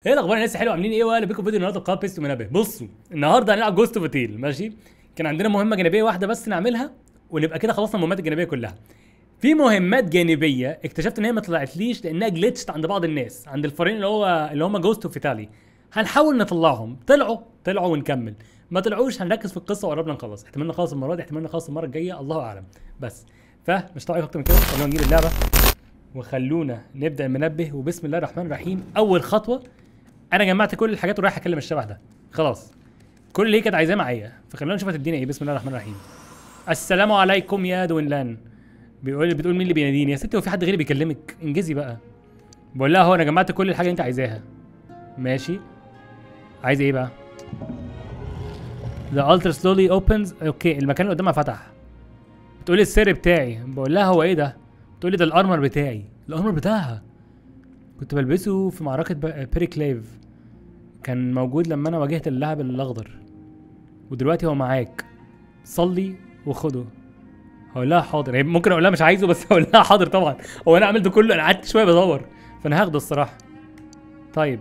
ايه الاخبار الناس حلوه عاملين ايه واهلا بيكم في فيديو النهارده في قناه بيستو منبه بصوا النهارده هنلعب جوست اوف تيل ماشي كان عندنا مهمه جانبيه واحده بس نعملها ونبقى كده خلصنا المهمات الجانبيه كلها في مهمات جانبيه اكتشفت ان هي ما طلعتليش لانها جلitched عند بعض الناس عند الفريقين اللي هو اللي هم جوست اوف ايطالي هنحاول نطلعهم طلعوا طلعوا ونكمل ما طلعوش هنركز في القصه وقربنا نخلص احتمال نخلص المره دي احتمال نخلص المره الجايه الله اعلم بس فمش طالع اكتر من كده خلونا نجيب اللعبه وخلونا نبدا المنبه وبسم الله الرحمن الرحيم اول خطوه انا جمعت كل الحاجات ورايح اكلم الشبح ده خلاص كل اللي هي كانت عايزاه معايا فخلونا نشوف هتدينا ايه بسم الله الرحمن الرحيم السلام عليكم يا دوينلان بيقول بتقول مين اللي بيناديني يا ستي هو في حد غيري بيكلمك انجزي بقى بقول لها هو انا جمعت كل الحاجه اللي انت عايزاها ماشي عايز ايه بقى The altar slowly opens اوكي المكان اللي قدامها فتح بتقولي السر بتاعي بقول لها هو ايه ده بتقولي ده الارمر بتاعي الارمر بتاعها كنت بلبسه في معركة ب- بيريكليف كان موجود لما انا واجهت اللاعب الاخضر ودلوقتي هو معاك صلي وخده هقول لها حاضر هي ممكن اقول لها مش عايزه بس هقول لها حاضر طبعا هو انا عملت كله انا قعدت شويه بدور فانا هاخده الصراحه طيب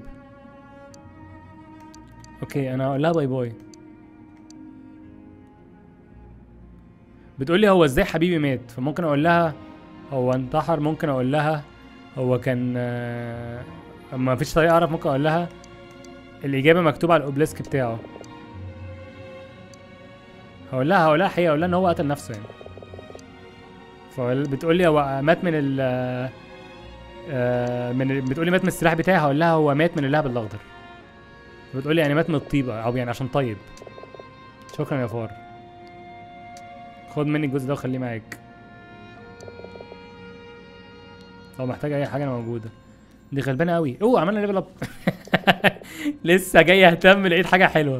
اوكي انا هقول لها باي باي بتقول لي هو ازاي حبيبي مات فممكن اقول لها هو انتحر ممكن اقول لها هو كان آه، ما فيش طريقه اعرف ممكن اقول لها الاجابه مكتوبه على الاوبليسك بتاعه هقول لها هقول لها حقيقه هقول لها ان هو قتل نفسه يعني فبتقول لي هو مات من ال آه، من بتقول لي مات من السلاح بتاعي هقول لها هو مات من اللهب الاخضر بتقول لي يعني مات من الطيبه او يعني عشان طيب شكرا يا فار خد مني الجزء ده وخليه معاك لو محتاج اي حاجه انا موجوده دي غلبانه قوي اوه عملنا ليفل اب لسه جاي اهتم لقيت حاجه حلوه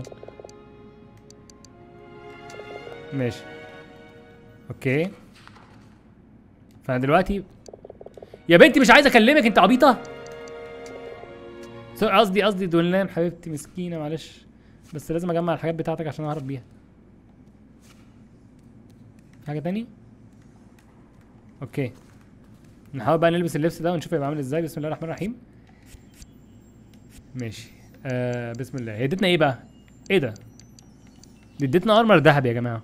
ماشي اوكي فانا دلوقتي يا بنتي مش عايز اكلمك انت عبيطه سو- قصدي قصدي دولان حبيبتي مسكينه معلش بس لازم اجمع الحاجات بتاعتك عشان اهرب بيها حاجه تاني اوكي نحاول بقى نلبس اللبس ده ونشوف هيبقى عامل ازاي بسم الله الرحمن الرحيم ماشي آه بسم الله هي ادتنا ايه بقى ايه ده دي ادتنا ارمر ذهب يا جماعه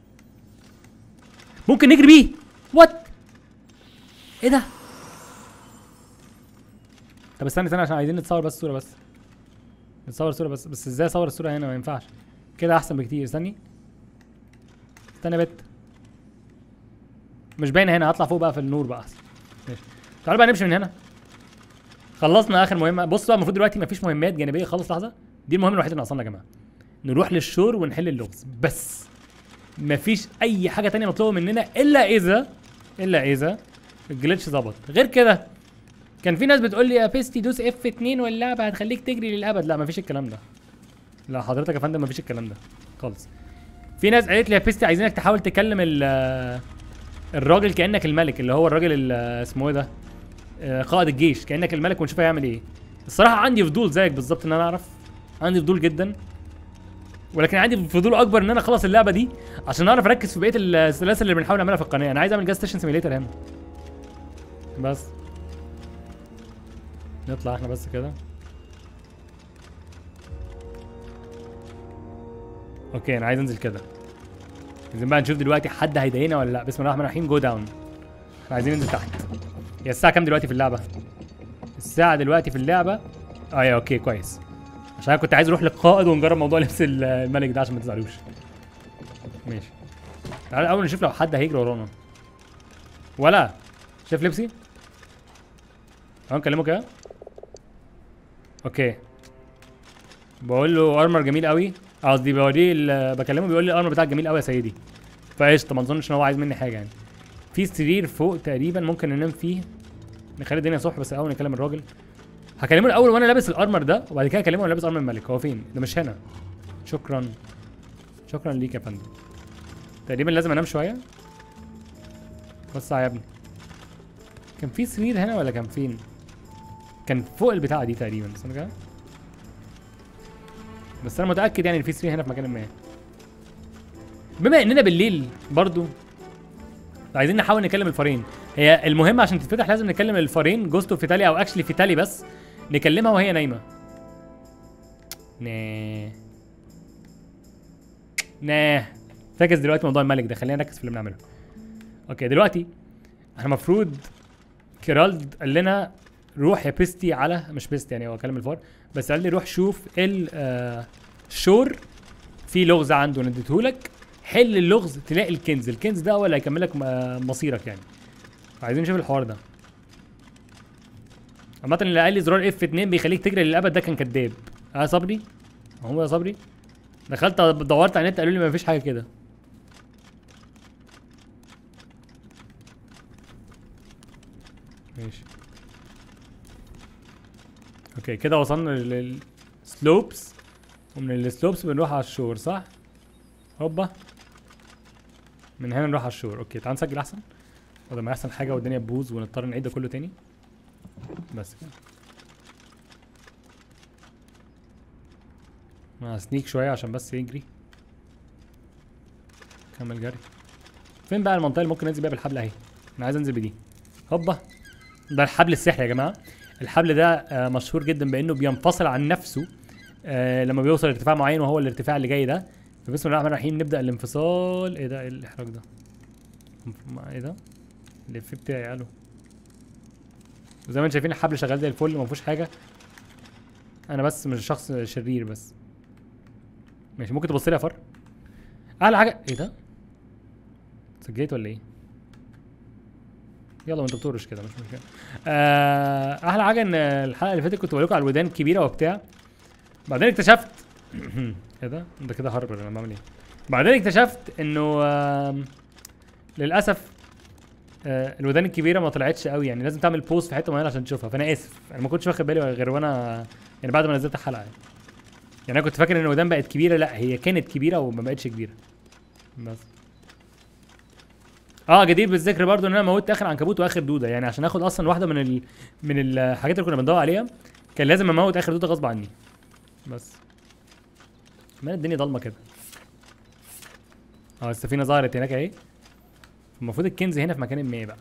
ممكن نجري بيه وات ايه ده طب استنى استنى عشان عايزين نتصور بس صوره بس نتصور صوره بس بس ازاي اصور الصوره هنا ما ينفعش كده احسن بكتير استني استنى يا بت مش باينه هنا هطلع فوق بقى في النور بقى احسن ماشي تعالوا بقى نمشي من هنا خلصنا اخر مهمه بص بقى المفروض دلوقتي مفيش مهمات جانبيه خالص لحظه دي المهمه الوحيده اللي ناقصانا يا جماعه نروح للشور ونحل اللغز بس مفيش اي حاجه تانية مطلوبه مننا الا اذا الا اذا الجلitch ظبط غير كده كان في ناس بتقول لي يا بيستي دوس اف 2 واللعبه هتخليك تجري للابد لا مفيش الكلام ده لا حضرتك يا فندم مفيش الكلام ده خالص في ناس قالت لي يا بيستي عايزينك تحاول تكلم ال الراجل كانك الملك اللي هو الراجل ال- اسمه ايه ده آه، قائد الجيش كانك الملك ونشوف هيعمل ايه الصراحه عندي فضول زيك بالظبط ان انا اعرف عندي فضول جدا ولكن عندي فضول اكبر ان انا اخلص اللعبه دي عشان اعرف اركز في بقيه السلاسل اللي بنحاول نعملها في القناه انا عايز اعمل جاز ستيشن سيميليتر هنا بس نطلع احنا بس كده اوكي انا عايز انزل كده عايزين بقى نشوف دلوقتي حد هيضايقنا ولا لا بسم الله الرحمن الرحيم جو داون احنا عايزين ننزل تحت هي الساعه كام دلوقتي في اللعبه الساعه دلوقتي في اللعبه اه يا اوكي كويس عشان انا كنت عايز اروح للقائد ونجرب موضوع لبس ال- الملك ده عشان ما تزعلوش ماشي تعال اول نشوف لو حد هيجري ورانا ولا شايف لبسي اه نكلمه كده اوكي بقول له ارمر جميل قوي قصدي بوريه ال- بكلمه بيقول لي الارمر بتاعك جميل قوي يا سيدي فقشطه ما اظنش ان هو عايز مني حاجه يعني في سرير فوق تقريبا ممكن ننام فيه نخلي الدنيا صبح بس الاول نكلم الراجل هكلمه الاول وانا لابس الارمر ده وبعد كده اكلمه وانا لابس ارمر الملك هو فين ده مش هنا شكرا شكرا ليك يا فندم تقريبا لازم انام شويه وسع يا ابني كان في سرير هنا ولا كان فين كان فوق البتاعه دي تقريبا استنى كده بس انا متاكد يعني ان في سرير هنا في مكان ما بما اننا بالليل برضو عايزين نحاول نكلم الفارين هي المهم عشان تتفتح لازم نكلم الفارين جوستو فيتالي او اكشلي فيتالي بس نكلمها وهي نايمه نه نه فاكس دلوقتي موضوع الملك ده خلينا نركز في اللي بنعمله اوكي دلوقتي احنا المفروض كيرالد قال لنا روح يا بيستي على مش بيستي يعني هو كلام الفار بس قال لي روح شوف ال آه، الشور في لغز عنده نديتهولك حل اللغز تلاقي الكنز الكنز ده هو اللي هيكمل لك م- مصيرك يعني عايزين نشوف الحوار ده عامة اللي قال لي زرار اف 2 بيخليك تجري للابد ده كان كداب اه صبري هو يا صبري دخلت دورت على النت قالوا لي مفيش حاجه كده ماشي اوكي كده وصلنا للسلوبس ومن السلوبس بنروح على الشور صح هوبا من هنا نروح على الشور اوكي تعال نسجل احسن بدل ما يحصل حاجه والدنيا تبوظ ونضطر نعيد ده كله تاني بس كده مع سنيك شويه عشان بس يجري كمل جري فين بقى المنطقه اللي ممكن انزل بيها بالحبل اهي انا عايز انزل بدي هوبا ده الحبل السحري يا جماعه الحبل ده آه، مشهور جدا بانه بينفصل عن نفسه آه، لما بيوصل لارتفاع معين وهو الارتفاع اللي جاي ده فبسم الله الرحمن الرحيم نبدا الانفصال ايه ده ايه الاحراج ده ما- ايه ده اللف بتاعي قالوا وزي ما انتم شايفين الحبل شغال زي الفل ما فيهوش حاجه انا بس مش شخص شرير بس ماشي ممكن تبص لي يا فر اعلى حاجه ايه ده سجلت ولا ايه يلا وانت بتورش كده مش مشكله آه احلى حاجه ان الحلقه اللي فاتت كنت بقول لكم على الودان كبيره وبتاع بعدين اكتشفت ايه ده ده كده هرب انا بعمل ايه بعدين اكتشفت انه آم، للاسف آه الودان الكبيره ما طلعتش قوي يعني لازم تعمل بوست في حته معينه عشان تشوفها فانا اسف انا ما كنتش واخد بالي غير وانا يعني بعد ما نزلت الحلقه يعني. يعني انا كنت فاكر ان الودان بقت كبيره لا هي كانت كبيره وما بقتش كبيره بس اه جدير بالذكر برضو ان انا موتت اخر عنكبوت واخر دوده يعني عشان اخد اصلا واحده من ال... من الحاجات اللي كنا بندور عليها كان لازم اموت اخر دوده غصب عني بس ما الدنيا ضلمه كده اه السفينه ظهرت هناك اهي المفروض الكنز هنا في مكان ما بقى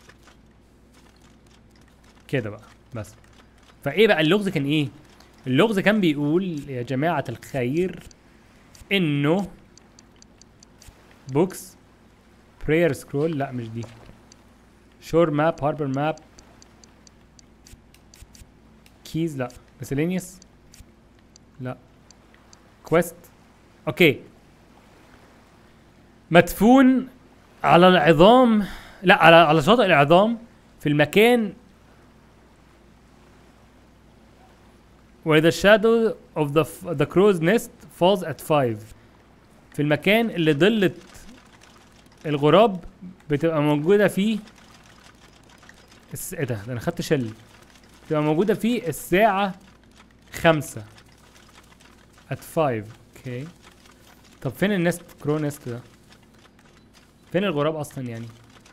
كده بقى بس فايه بقى اللغز كان ايه اللغز كان بيقول يا جماعه الخير انه بوكس براير سكرول لا مش دي شور ماب هاربر ماب كيز لا مسلينيوس لا كويست اوكي مدفون على العظام لا على على شاطئ العظام في المكان where the shadow of the f- the crow's nest falls at 5 في المكان اللي ضلة الغراب بتبقى موجودة فيه الس... ايه ده ده انا خدت شل بتبقى موجودة فيه الساعة خمسة at 5 اوكي طب فين النست كرو نست ده فين الغراب اصلا يعني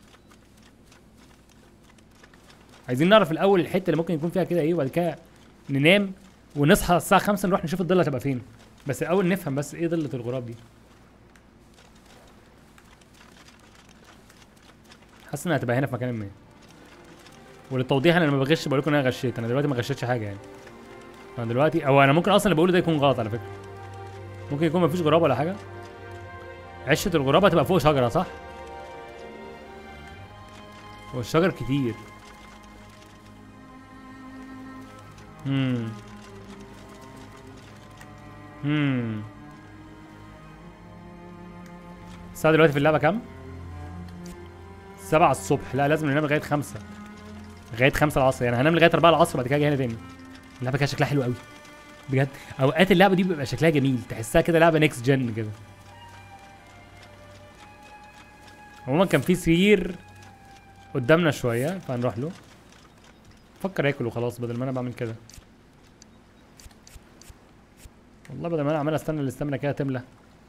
عايزين نعرف الاول الحته اللي ممكن يكون فيها كده ايه وبعد كده ننام ونصحى الساعه 5 نروح نشوف الضله هتبقى فين بس الاول نفهم بس ايه ضله الغراب دي حاسس انها هتبقى هنا في مكان ما وللتوضيح انا لما بغش بقول لكم ان انا غشيت انا دلوقتي ما غشيتش حاجه يعني انا دلوقتي او انا ممكن اصلا اللي بقوله ده يكون غلط على فكره ممكن يكون مفيش غراب ولا حاجه عشه الغراب هتبقى فوق شجره صح هو الشجر كتير امم امم الساعة دلوقتي في اللعبة كام؟ سبعة الصبح لا لازم ننام لغاية خمسة لغاية خمسة العصر يعني هنام لغاية أربعة العصر بعد كده جاي هنا تاني اللعبة كده شكلها حلو قوي بجد أوقات اللعبة دي بيبقى شكلها جميل تحسها كده لعبة نيكست جن كده عموما كان في سرير قدامنا شوية فهنروح له فكر اكل وخلاص بدل ما انا بعمل كده والله بدل ما انا عمال استنى الاستامينا كده تملى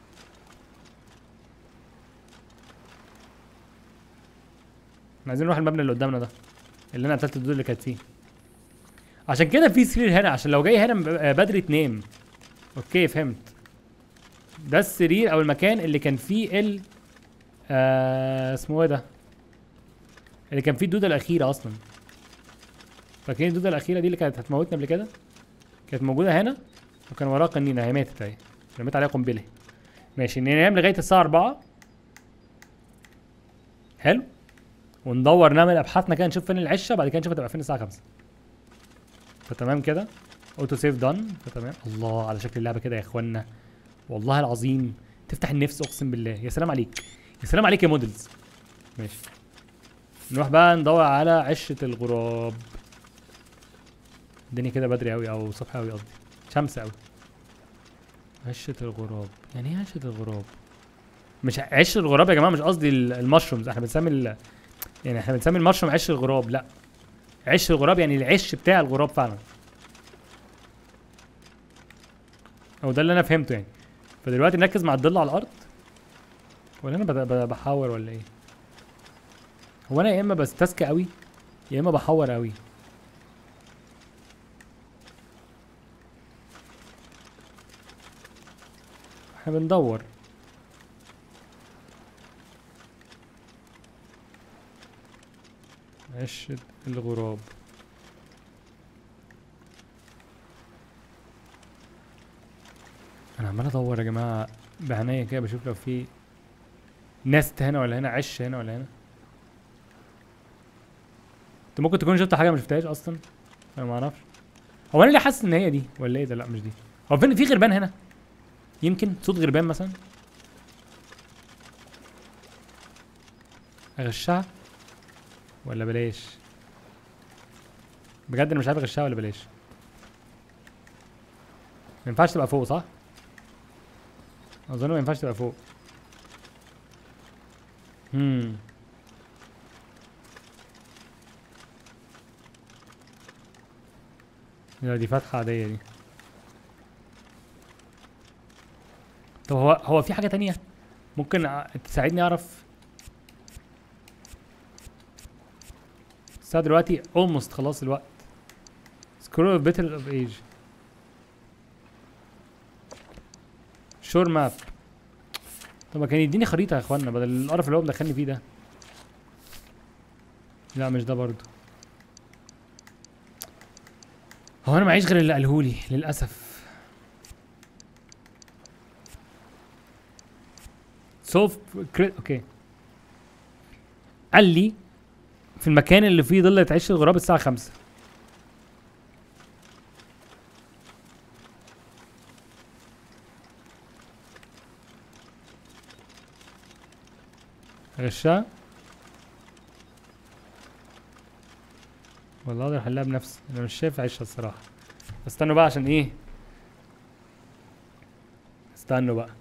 احنا عايزين نروح المبنى اللي قدامنا ده اللي انا قتلت الدود اللي كانت فيه عشان كده في سرير هنا عشان لو جاي هنا ب- آه، بدري تنام اوكي فهمت ده السرير او المكان اللي كان فيه ال آه اسمه ايه ده اللي كان فيه الدوده الاخيره اصلا فاكرين الدوده الاخيره دي اللي كانت هتموتنا قبل كده كانت موجوده هنا وكان وراها قنينة هي ماتت اهي رميت عليها قنبلة ماشي ننام لغاية الساعة 4 حلو وندور نعمل ابحاثنا كده نشوف فين العشة بعد كده نشوف هتبقى فين الساعة 5 فتمام كده اوتو سيف دان فتمام الله على شكل اللعبة كده يا اخوانا والله العظيم تفتح النفس اقسم بالله يا سلام عليك يا سلام عليك يا مودلز ماشي نروح بقى ندور على عشة الغراب الدنيا كده بدري قوي او صبح قوي قصدي شمس قوي عشة الغراب يعني ايه عشة الغراب مش ع- عش الغراب يا جماعة مش قصدي ال- المشرومز احنا بنسمي ال... يعني احنا بنسمي المشروم عش الغراب لا عش الغراب يعني العش بتاع الغراب فعلا او ده اللي انا فهمته يعني فدلوقتي نركز مع الضل على الارض ولا انا بد- ب- بحور ولا ايه هو انا يا اما بستسكى قوي يا اما بحور قوي احنا بندور عشة الغراب انا عمال ادور يا جماعه بعناية كده بشوف لو في نست هنا ولا هنا عش هنا ولا هنا انت ممكن تكون شفت حاجه ما شفتهاش اصلا انا ما اعرفش هو انا اللي حاسس ان هي دي ولا ايه ده لا مش دي هو فين في غربان هنا يمكن صوت غربان مثلا اغشها ولا بلاش بجد انا مش عارف اغشها ولا بلاش ما ينفعش تبقى فوق صح اظن ما ينفعش تبقى فوق امم لا دي فتحة عادية دي طب هو هو في حاجة تانية ممكن ع- تساعدني اعرف الساعة دلوقتي almost خلاص الوقت scroll of battle of age شور ماب طب ما كان يديني خريطة يا اخوانا بدل القرف اللي هو مدخلني فيه ده لا مش ده برضو هو انا معيش غير اللي قالهولي للاسف سوف كريت اوكي قال لي في المكان اللي فيه ضلة عش الغراب الساعة خمسة غشها والله اقدر احلها بنفسي انا مش شايف عيشها الصراحه استنوا بقى عشان ايه استنوا بقى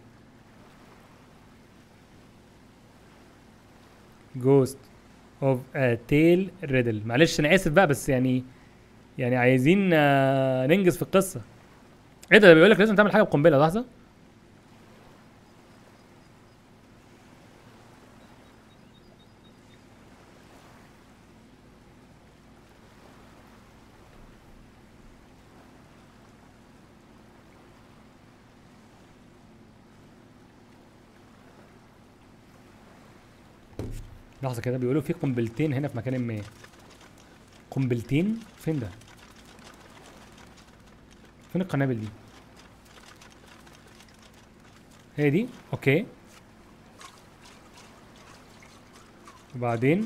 جوست اوف ا تيل ريدل معلش انا اسف بقى بس يعني يعني عايزين آه، ننجز في القصه ايه ده بيقول لك لازم تعمل حاجه بقنبله لحظه لحظة كده بيقولوا في قنبلتين هنا في مكان ما قنبلتين فين ده؟ فين القنابل دي؟ هي دي؟ اوكي وبعدين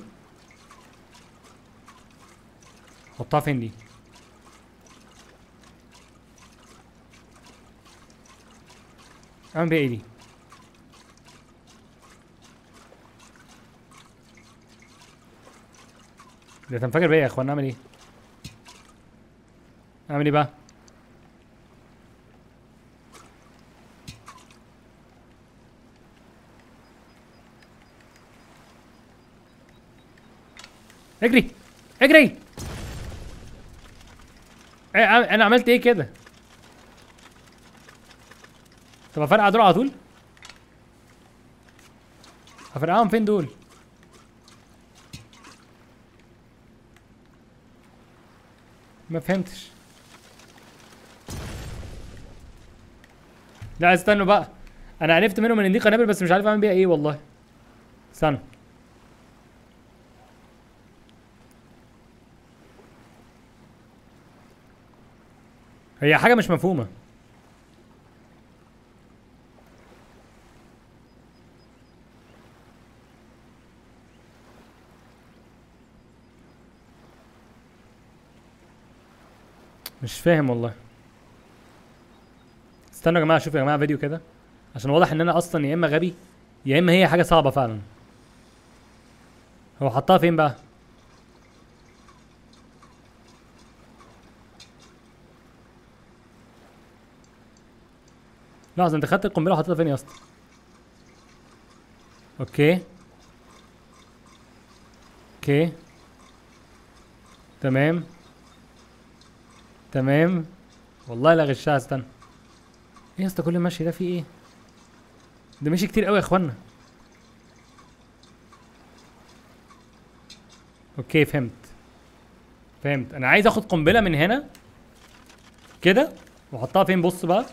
حطها فين دي؟ اعمل بيها ايه دي؟ ده تنفجر بيا يا اخوان اعمل ايه اعمل ايه بقى اجري اجري إيه، انا عملت ايه كده طب افرقع دول على طول هفرقعهم فين دول ما فهمتش لا استنوا بقى انا عرفت منهم ان دي قنابل بس مش عارف اعمل بيها ايه والله استنى هي حاجه مش مفهومه مش فاهم والله استنوا يا جماعه شوفوا يا جماعه فيديو كده عشان واضح ان انا اصلا يا اما غبي يا اما هي حاجه صعبه فعلا هو حطها فين بقى لحظه انت خدت القنبله وحطيتها فين يا اسطى اوكي اوكي تمام تمام والله لا غشها استنى ايه يا اسطى كل المشي ده فيه ايه ده مشي كتير قوي يا اخوانا اوكي فهمت فهمت انا عايز اخد قنبله من هنا كده واحطها فين بص بقى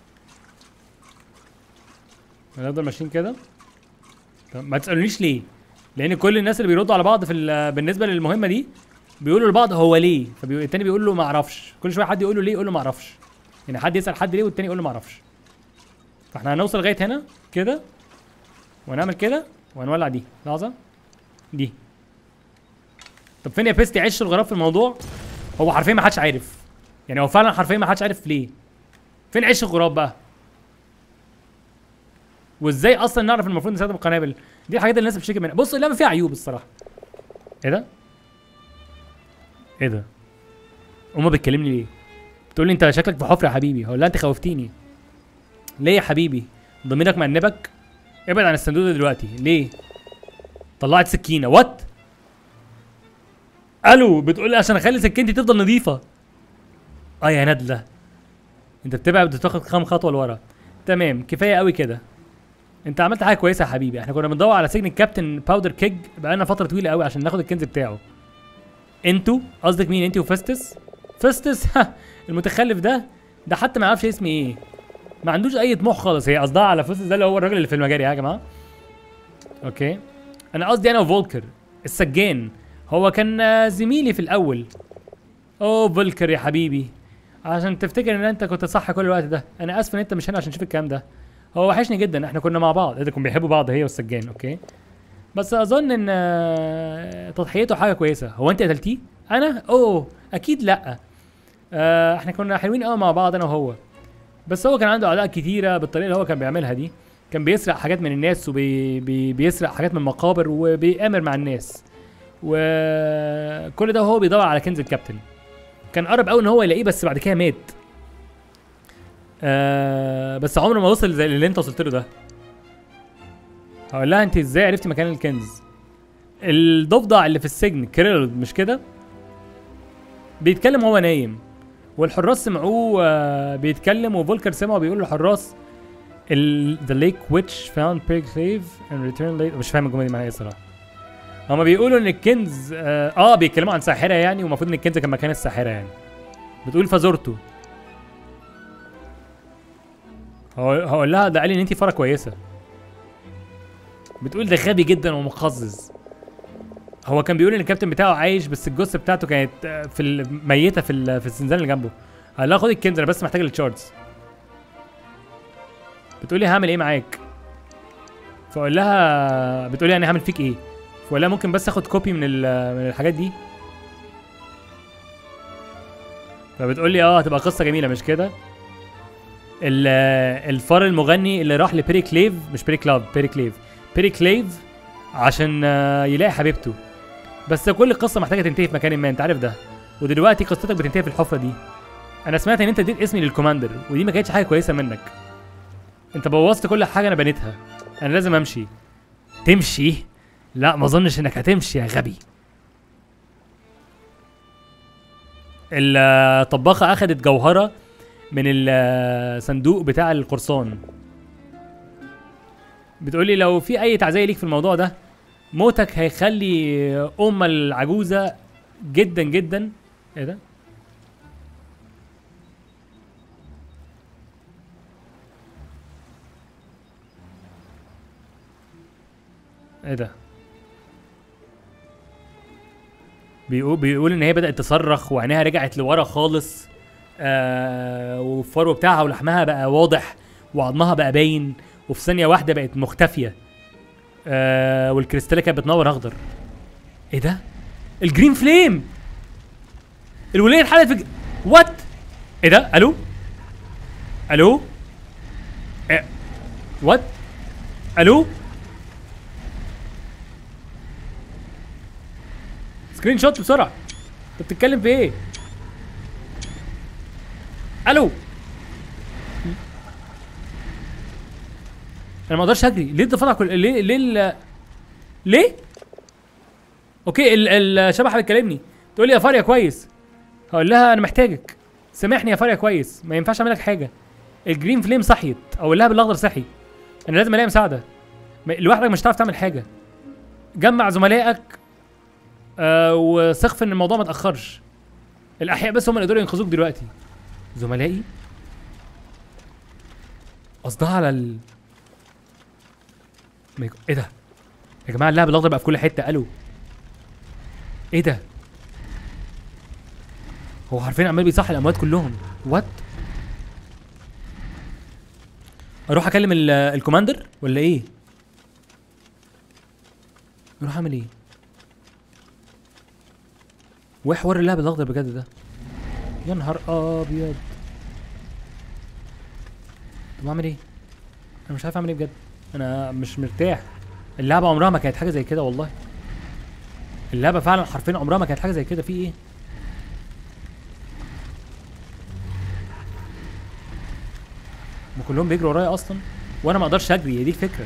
هنفضل ماشيين كده طب ما تسالونيش ليه لان كل الناس اللي بيردوا على بعض في ال- بالنسبه للمهمه دي بيقولوا لبعض هو ليه فالتاني بيقول له ما اعرفش كل شويه حد يقول له ليه يقول له ما اعرفش يعني حد يسال حد ليه والتاني يقول له ما اعرفش فاحنا هنوصل لغايه هنا كده ونعمل كده وهنولع دي لحظه دي طب فين يا بيستي عش الغراب في الموضوع هو حرفيا ما حدش عارف يعني هو فعلا حرفيا ما حدش عارف ليه فين عش الغراب بقى وازاي اصلا نعرف المفروض نستخدم القنابل دي الحاجات اللي الناس بتشتكي منها بص اللعبه فيها عيوب الصراحه ايه ده ايه ده امه بتكلمني ليه بتقول لي انت شكلك في حفره يا حبيبي هقول لها انت خوفتيني ليه يا حبيبي ضميرك مأنبك ابعد عن الصندوق ده دلوقتي ليه طلعت سكينه وات الو بتقول لي عشان اخلي سكينتي تفضل نظيفه اه يا ندله انت بتبعد بتاخد كام خطوه لورا تمام كفايه قوي كده انت عملت حاجه كويسه يا حبيبي احنا كنا بندور على سجن الكابتن باودر كيج بقالنا فتره طويله قوي عشان ناخد الكنز بتاعه انتوا قصدك مين انت وفستس فستس ها المتخلف ده ده حتى ما يعرفش اسمي ايه ما عندوش اي طموح خالص هي قصدها على فستس ده اللي هو الراجل اللي في المجال يا جماعه اوكي انا قصدي انا وفولكر السجان هو كان آه، زميلي في الاول اوه فولكر يا حبيبي عشان تفتكر ان انت كنت صح كل الوقت ده انا اسف ان انت مش هنا عشان تشوف الكلام ده هو وحشني جدا احنا كنا مع بعض ايه ده كانوا بيحبوا بعض هي والسجان اوكي بس اظن ان آه، تضحيته حاجه كويسه هو انت قتلتيه انا اوه اكيد لا آه، احنا كنا حلوين قوي مع بعض انا وهو بس هو كان عنده اعداء كتيره بالطريقه اللي هو كان بيعملها دي كان بيسرق حاجات من الناس وبيسرق حاجات من مقابر وبيآمر مع الناس وكل ده وهو بيدور على كنز الكابتن كان قرب قوي ان هو يلاقيه بس بعد كده مات آه بس عمره ما وصل زي اللي انت وصلت له ده هقول لها انت ازاي عرفتي مكان الكنز الضفدع اللي في السجن كريل مش كده بيتكلم وهو نايم والحراس سمعوه آه بيتكلم وفولكر سمعه بيقول للحراس ال the lake witch found pig cave and returned late مش فاهم الجمله دي معناها ايه الصراحه هما بيقولوا ان الكنز اه, آه بيتكلموا عن ساحره يعني ومفروض ان الكنز كان مكان الساحره يعني بتقول فزرته هو- هقول لها ده قال لي ان انت فاره كويسه بتقول ده غبي جدا ومقزز هو كان بيقول ان الكابتن بتاعه عايش بس الجثه بتاعته كانت آه، في ال- ميته في ال- في الزنزانه اللي جنبه قال لها خد الكنز انا بس محتاج التشاردز بتقول لي هعمل ايه معاك فاقول لها بتقول لي يعني هعمل فيك ايه فاقول لها ممكن بس اخد كوبي من ال- من الحاجات دي فبتقول لي اه هتبقى قصه جميله مش كده ال- الفار المغني اللي راح لبيري كليف مش بيري كلاف بيري كليف بيري كليف عشان آه، يلاقي حبيبته بس كل القصه محتاجه تنتهي في مكان ما انت عارف ده ودلوقتي قصتك بتنتهي في الحفره دي انا سمعت ان انت اديت اسمي للكوماندر ودي ما كانتش حاجه كويسه منك انت بوظت كل حاجه انا بنيتها انا لازم امشي تمشي لا ما اظنش انك هتمشي يا غبي الطباخه اخذت جوهره من الصندوق بتاع القرصان بتقولي لو في اي تعزيه ليك في الموضوع ده موتك هيخلي ام العجوزه جدا جدا ايه ده ايه ده بيقول بيقول ان هي بدات تصرخ وعينيها رجعت لورا خالص آه والفرو بتاعها ولحمها بقى واضح وعظمها بقى باين وفي ثانيه واحده بقت مختفيه آه والكريستاله كانت بتنور اخضر ايه ده الجرين فليم الولايه اتحلت في ج... وات ايه ده الو الو إيه؟ وات الو سكرين شوت بسرعه انت بتتكلم في ايه الو انا ما اقدرش اجري ليه الضفادع كل ليه ليه ال... ليه اوكي ال- الشبح بتكلمني تقول لي يا فاريا كويس هقول لها انا محتاجك سامحني يا فاريا كويس ما ينفعش اعمل لك حاجه الجرين فليم صحيت او اللهب الاخضر صحي انا لازم الاقي مساعده ما- لوحدك مش هتعرف تعمل حاجه جمع زملائك آه وثق في ان الموضوع ما تاخرش الاحياء بس هم اللي يقدروا ينقذوك دلوقتي زملائي قصدها على ال ما يكون- ايه ده يا جماعه اللعب الاخضر بقى في كل حته الو ايه ده هو حرفيا عمال بيصحي الاموات كلهم وات اروح اكلم ال- الكوماندر ولا ايه اروح اعمل ايه وايه حوار اللعب الاخضر بجد ده يا نهار ابيض طب اعمل ايه انا مش عارف اعمل ايه بجد انا مش مرتاح اللعبه عمرها ما كانت حاجه زي كده والله اللعبه فعلا حرفيا عمرها ما كانت حاجه زي كده في ايه ما كلهم بيجروا ورايا اصلا وانا ما اقدرش اجري هي دي الفكره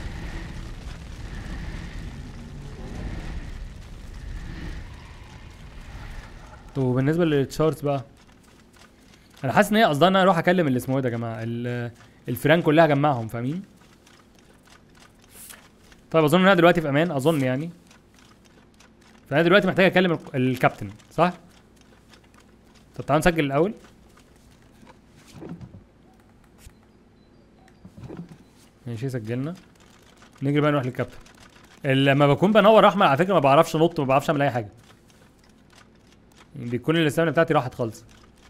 طب وبالنسبه للتشارتس بقى انا حاسس ان هي قصدها ان انا اروح اكلم اللي اسمه ايه ده يا جماعه ال- الفيران كلها اجمعهم فاهمين طيب اظن ان انا دلوقتي في امان اظن يعني فانا دلوقتي محتاج اكلم ال- الكابتن صح طب تعالوا نسجل الاول ماشي سجلنا نجري بقى نروح للكابتن لما بكون بنور احمر على فكره ما بعرفش انط ما بعرفش اعمل اي حاجه يعني بيكون الاستامينا بتاعتي راحت خالص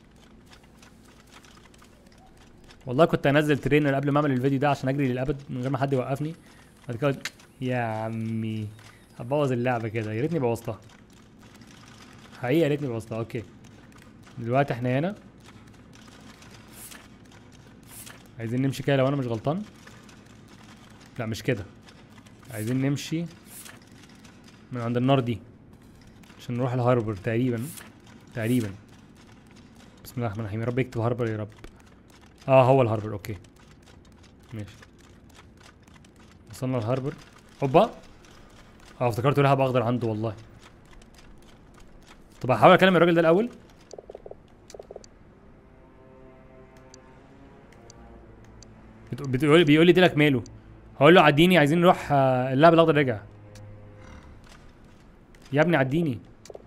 والله كنت انزل ترينر قبل ما اعمل الفيديو ده عشان اجري للابد من غير ما حد يوقفني بعد كده قلت، يا عمي هبوظ اللعبه كده يا ريتني بوظتها حقيقه يا ريتني بوظتها اوكي دلوقتي احنا هنا عايزين نمشي كده لو انا مش غلطان لا مش كده عايزين نمشي من عند النار دي عشان نروح الهاربر تقريبا تقريبا بسم الله الرحمن الرحيم يا رب يكتب هاربر يا رب اه هو الهاربر اوكي ماشي وصلنا الهاربر اوبا اه افتكرته لهب اخضر عنده والله طب هحاول اكلم الراجل ده الاول بتق- بتقول بيقول لي ديلك ماله هقول له عديني عايزين نروح آه، اللاعب الاخضر رجع يا ابني عديني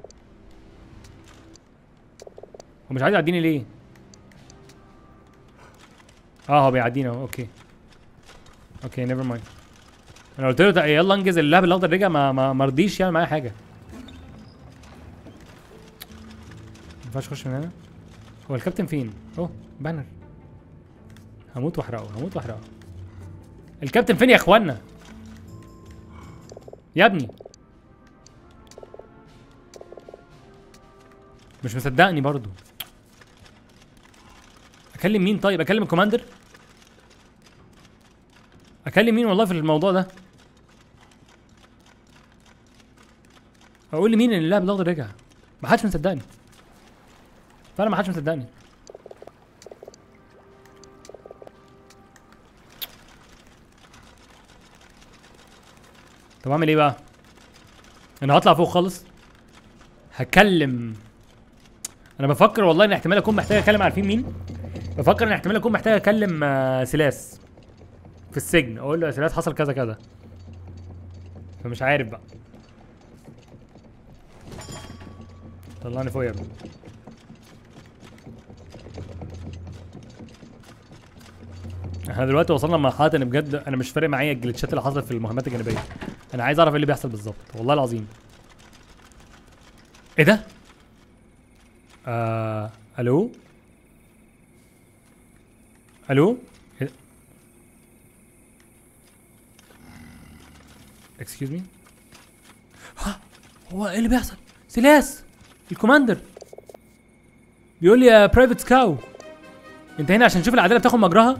هو مش عايز يعديني ليه اه هو بيعدينا اهو اوكي اوكي نيفر مايند انا قلت له تع- يلا انجز اللاعب الاخضر رجع ما ما ما رضيش يعمل معايا حاجه ما ينفعش اخش من هنا هو الكابتن فين اوه بانر هموت واحرقه هموت واحرقه الكابتن فين يا اخوانا يا ابني مش مصدقني برضو اكلم مين طيب اكلم الكوماندر اكلم مين والله في الموضوع ده اقول لمين ان اللاعب الاخضر رجع ما حدش مصدقني فعلا ما حدش مصدقني طب اعمل ايه بقى انا هطلع فوق خالص هكلم انا بفكر والله ان احتمال اكون محتاج اكلم عارفين مين بفكر ان احتمال اكون محتاج اكلم آه، سلاس في السجن اقول له يا سلاس حصل كذا كذا فمش عارف بقى طلعني فوق يا ابني احنا دلوقتي وصلنا لمرحله ان بجد انا مش فارق معايا الجلitchات اللي حصلت في المهمات الجانبيه انا عايز اعرف ايه اللي بيحصل بالظبط والله العظيم ايه ده آه... الو الو اكسكيوز مي هو ايه اللي بيحصل سلاس الكوماندر بيقول لي يا برايفت سكاو انت هنا عشان تشوف العداله بتاخد مجراها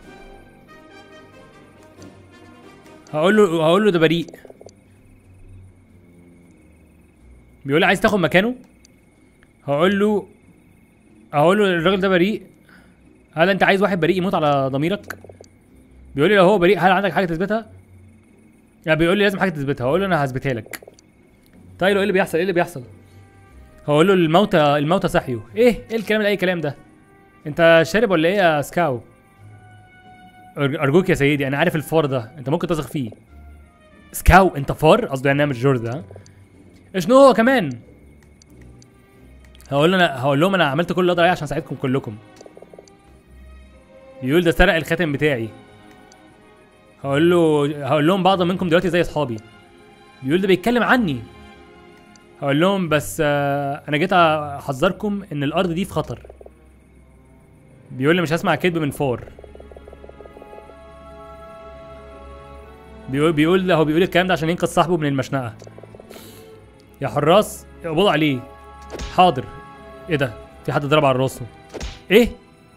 هقول له هقول له ده بريء بيقول لي عايز تاخد مكانه هقول له هقول له الراجل ده بريء هل انت عايز واحد بريء يموت على ضميرك بيقول لي لو هو بريء هل عندك حاجه تثبتها يعني بيقول لي لازم حاجه تثبتها هقول له انا هثبتها لك طيب ايه اللي بيحصل ايه اللي بيحصل هقول له الموتى الموتى صحيوا ايه ايه الكلام ده اي كلام ده انت شارب ولا ايه يا سكاو أر- ارجوك يا سيدي انا عارف الفار ده انت ممكن تثق فيه سكاو انت فار قصده يعني أنا مش جورج ده اشنو هو كمان هقول له انا هقول لهم انا عملت كل اللي اقدر عليه عشان اساعدكم كلكم بيقول ده سرق الخاتم بتاعي هقول له هقول لهم بعض منكم دلوقتي زي اصحابي بيقول ده بيتكلم عني هقول لهم بس آه، انا جيت احذركم ان الارض دي في خطر بيقول لي مش هسمع كذب من فار بيقول بيقول هو بيقول الكلام ده عشان ينقذ صاحبه من المشنقه يا حراس اقبضوا عليه حاضر ايه ده في حد ضرب على راسه ايه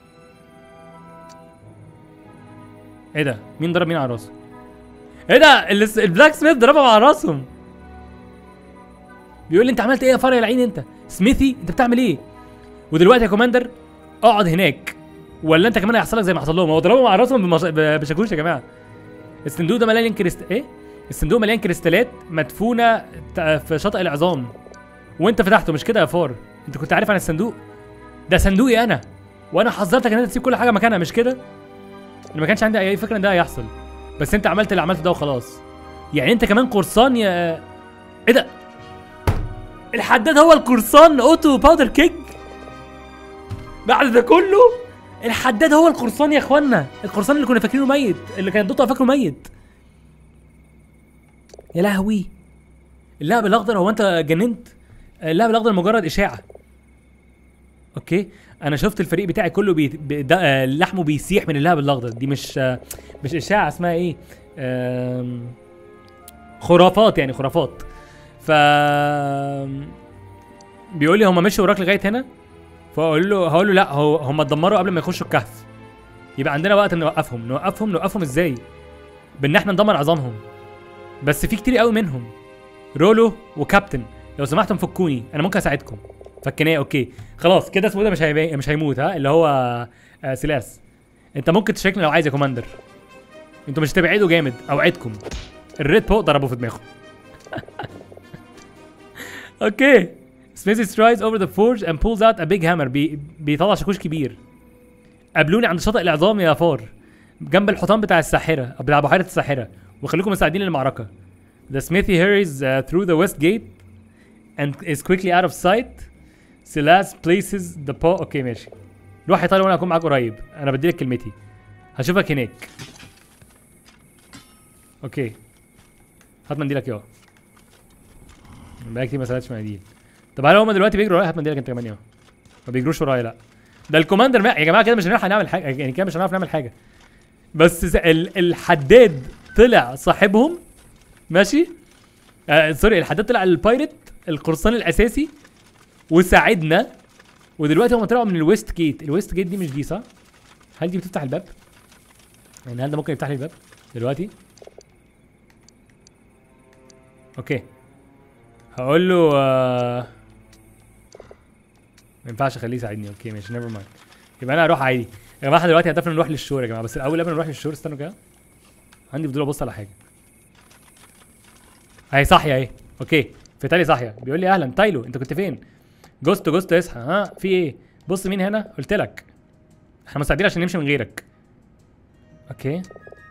ايه ده مين ضرب مين على راسه ايه ده الس- البلاك سميث ضربهم على راسهم بيقول لي انت عملت ايه يا فرع العين انت سميثي انت بتعمل ايه ودلوقتي يا كوماندر اقعد هناك ولا انت كمان هيحصل لك زي ما حصل لهم هو ضربهم على راسهم بمش... ب- بشاكوش يا جماعه الصندوق ده مليان كريست ايه الصندوق مليان كريستالات مدفونه ت- في شاطئ العظام وانت فتحته مش كده يا فار انت كنت عارف عن الصندوق ده صندوقي انا وانا حذرتك ان انت تسيب كل حاجه مكانها مش كده انا ما كانش عندي اي فكره ان ده هيحصل بس انت عملت اللي عملته ده وخلاص يعني انت كمان قرصان يا ايه ده الحداد هو القرصان اوتو باودر كيك بعد ده كله الحداد هو القرصان يا اخوانا القرصان اللي كنا فاكرينه ميت اللي كان دوتا فاكره ميت يا لهوي اللعب الاخضر هو انت جننت اللعب الاخضر مجرد اشاعه اوكي انا شفت الفريق بتاعي كله بي... بي... ده... آه، لحمه بيسيح من اللعب الاخضر دي مش آه، مش اشاعه اسمها ايه آم، خرافات يعني خرافات ف بيقول لي هم مشوا وراك لغايه هنا فاقول له هقول له لا هو هم اتدمروا قبل ما يخشوا الكهف يبقى عندنا وقت نوقفهم نوقفهم نوقفهم ازاي بان احنا ندمر عظامهم بس في كتير قوي منهم رولو وكابتن لو سمحتم فكوني انا ممكن اساعدكم فكناه اوكي خلاص كده اسمه ده مش هيبي... مش هيموت ها اللي هو آه سلاس انت ممكن تشاركني لو عايز يا كوماندر انتوا مش هتبعدوا جامد اوعدكم الريد بو ضربه في دماغه اوكي سميثي strides over the forge and pulls out a big hammer بي... بيطلع شاكوش كبير قابلوني عند شاطئ العظام يا فار جنب الحيطان بتاع الساحره بتاع بحيره الساحره وخليكم مساعدين للمعركه The smithy hurries uh, through the west gate and is quickly out of sight. Silas places the paw اوكي ماشي روح يا طارق وانا هكون معاك قريب انا بديلك كلمتي هشوفك هناك اوكي هات منديلك يا بقى كتير ما سالتش مناديل طب هل هم دلوقتي بيجروا ورايا هات منديلك انت كمان يا ما بيجروش ورايا لا ده الكوماندر ما... يا جماعه كده مش هنلحق نعمل حاجه يعني كده مش هنعرف نعمل حاجه بس ز- ال... الحداد طلع صاحبهم ماشي آه سوري الحداد طلع البايرت القرصان الاساسي وساعدنا ودلوقتي هم طلعوا من الويست جيت الويست جيت دي مش دي صح هل دي بتفتح الباب يعني هل ده ممكن يفتح لي الباب دلوقتي اوكي هقول له آه... ما ينفعش اخليه يساعدني اوكي ماشي نيفر مايند يبقى انا هروح عادي يا جماعه احنا دلوقتي هدفنا نروح للشور يا جماعه بس الاول قبل ما نروح للشور استنوا كده عندي فضول ابص على حاجه اهي صاحيه اهي اوكي فتالي صاحيه بيقول لي اهلا تايلو انت كنت فين جوست جوست اصحى ها في ايه بص مين هنا قلت لك احنا مستعدين عشان نمشي من غيرك اوكي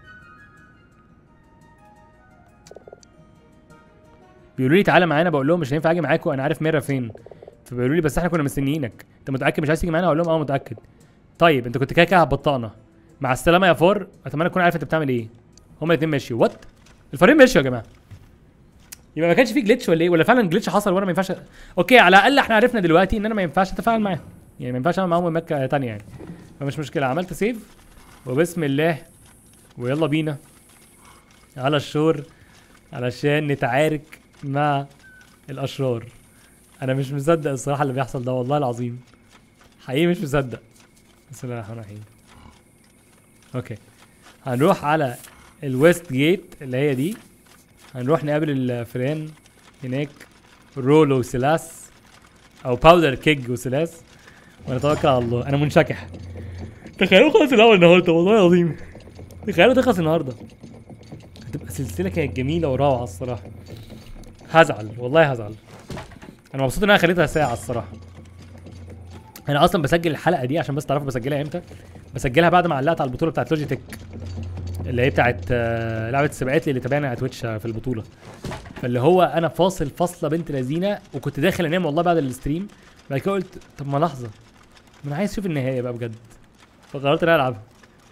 بيقولوا لي تعالى معانا بقول لهم مش هينفع اجي معاكم انا عارف ميرا فين فبيقولوا لي بس احنا كنا مستنيينك انت متاكد مش عايز تيجي معانا اقول لهم اه متاكد طيب انت كنت كده كده هتبطئنا مع السلامه يا فار اتمنى تكون عارف انت بتعمل ايه هما الاثنين مشيوا وات الفريق مشيوا يا جماعه يبقى ما كانش في جلitch ولا ايه ولا فعلا جلitch حصل وانا ما ينفعش اوكي على الاقل احنا عرفنا دلوقتي ان انا ما ينفعش اتفاعل معاهم يعني ما ينفعش اعمل معاهم مهمات ك- تانية يعني فمش مشكله عملت سيف وبسم الله ويلا بينا على الشور علشان نتعارك مع الاشرار انا مش مصدق الصراحه اللي بيحصل ده والله العظيم حقيقي مش مصدق بسم الله الرحمن الرحيم اوكي هنروح على الويست جيت اللي هي دي هنروح نقابل الفئران هناك رولو وسلاس او باودر كيج وسلاس ونتوكل على الله انا منشكح تخيلوا خلص الاول النهارده والله العظيم تخيلوا تخلص النهارده هتبقى سلسله كانت جميله وروعه الصراحه هزعل والله هزعل انا مبسوط ان انا خليتها ساعه الصراحه انا اصلا بسجل الحلقه دي عشان بس تعرفوا بسجلها امتى بسجلها بعد ما علقت على البطوله بتاعت لوجيتك اللي هي بتاعت آه، لعبه السباقات اللي تابعنا على تويتش آه، في البطوله فاللي هو انا فاصل فاصله بنت لذينه وكنت داخل انام والله بعد الستريم بعد كده قلت طب ما لحظه ما انا عايز اشوف النهايه بقى بجد فقررت ان انا العبها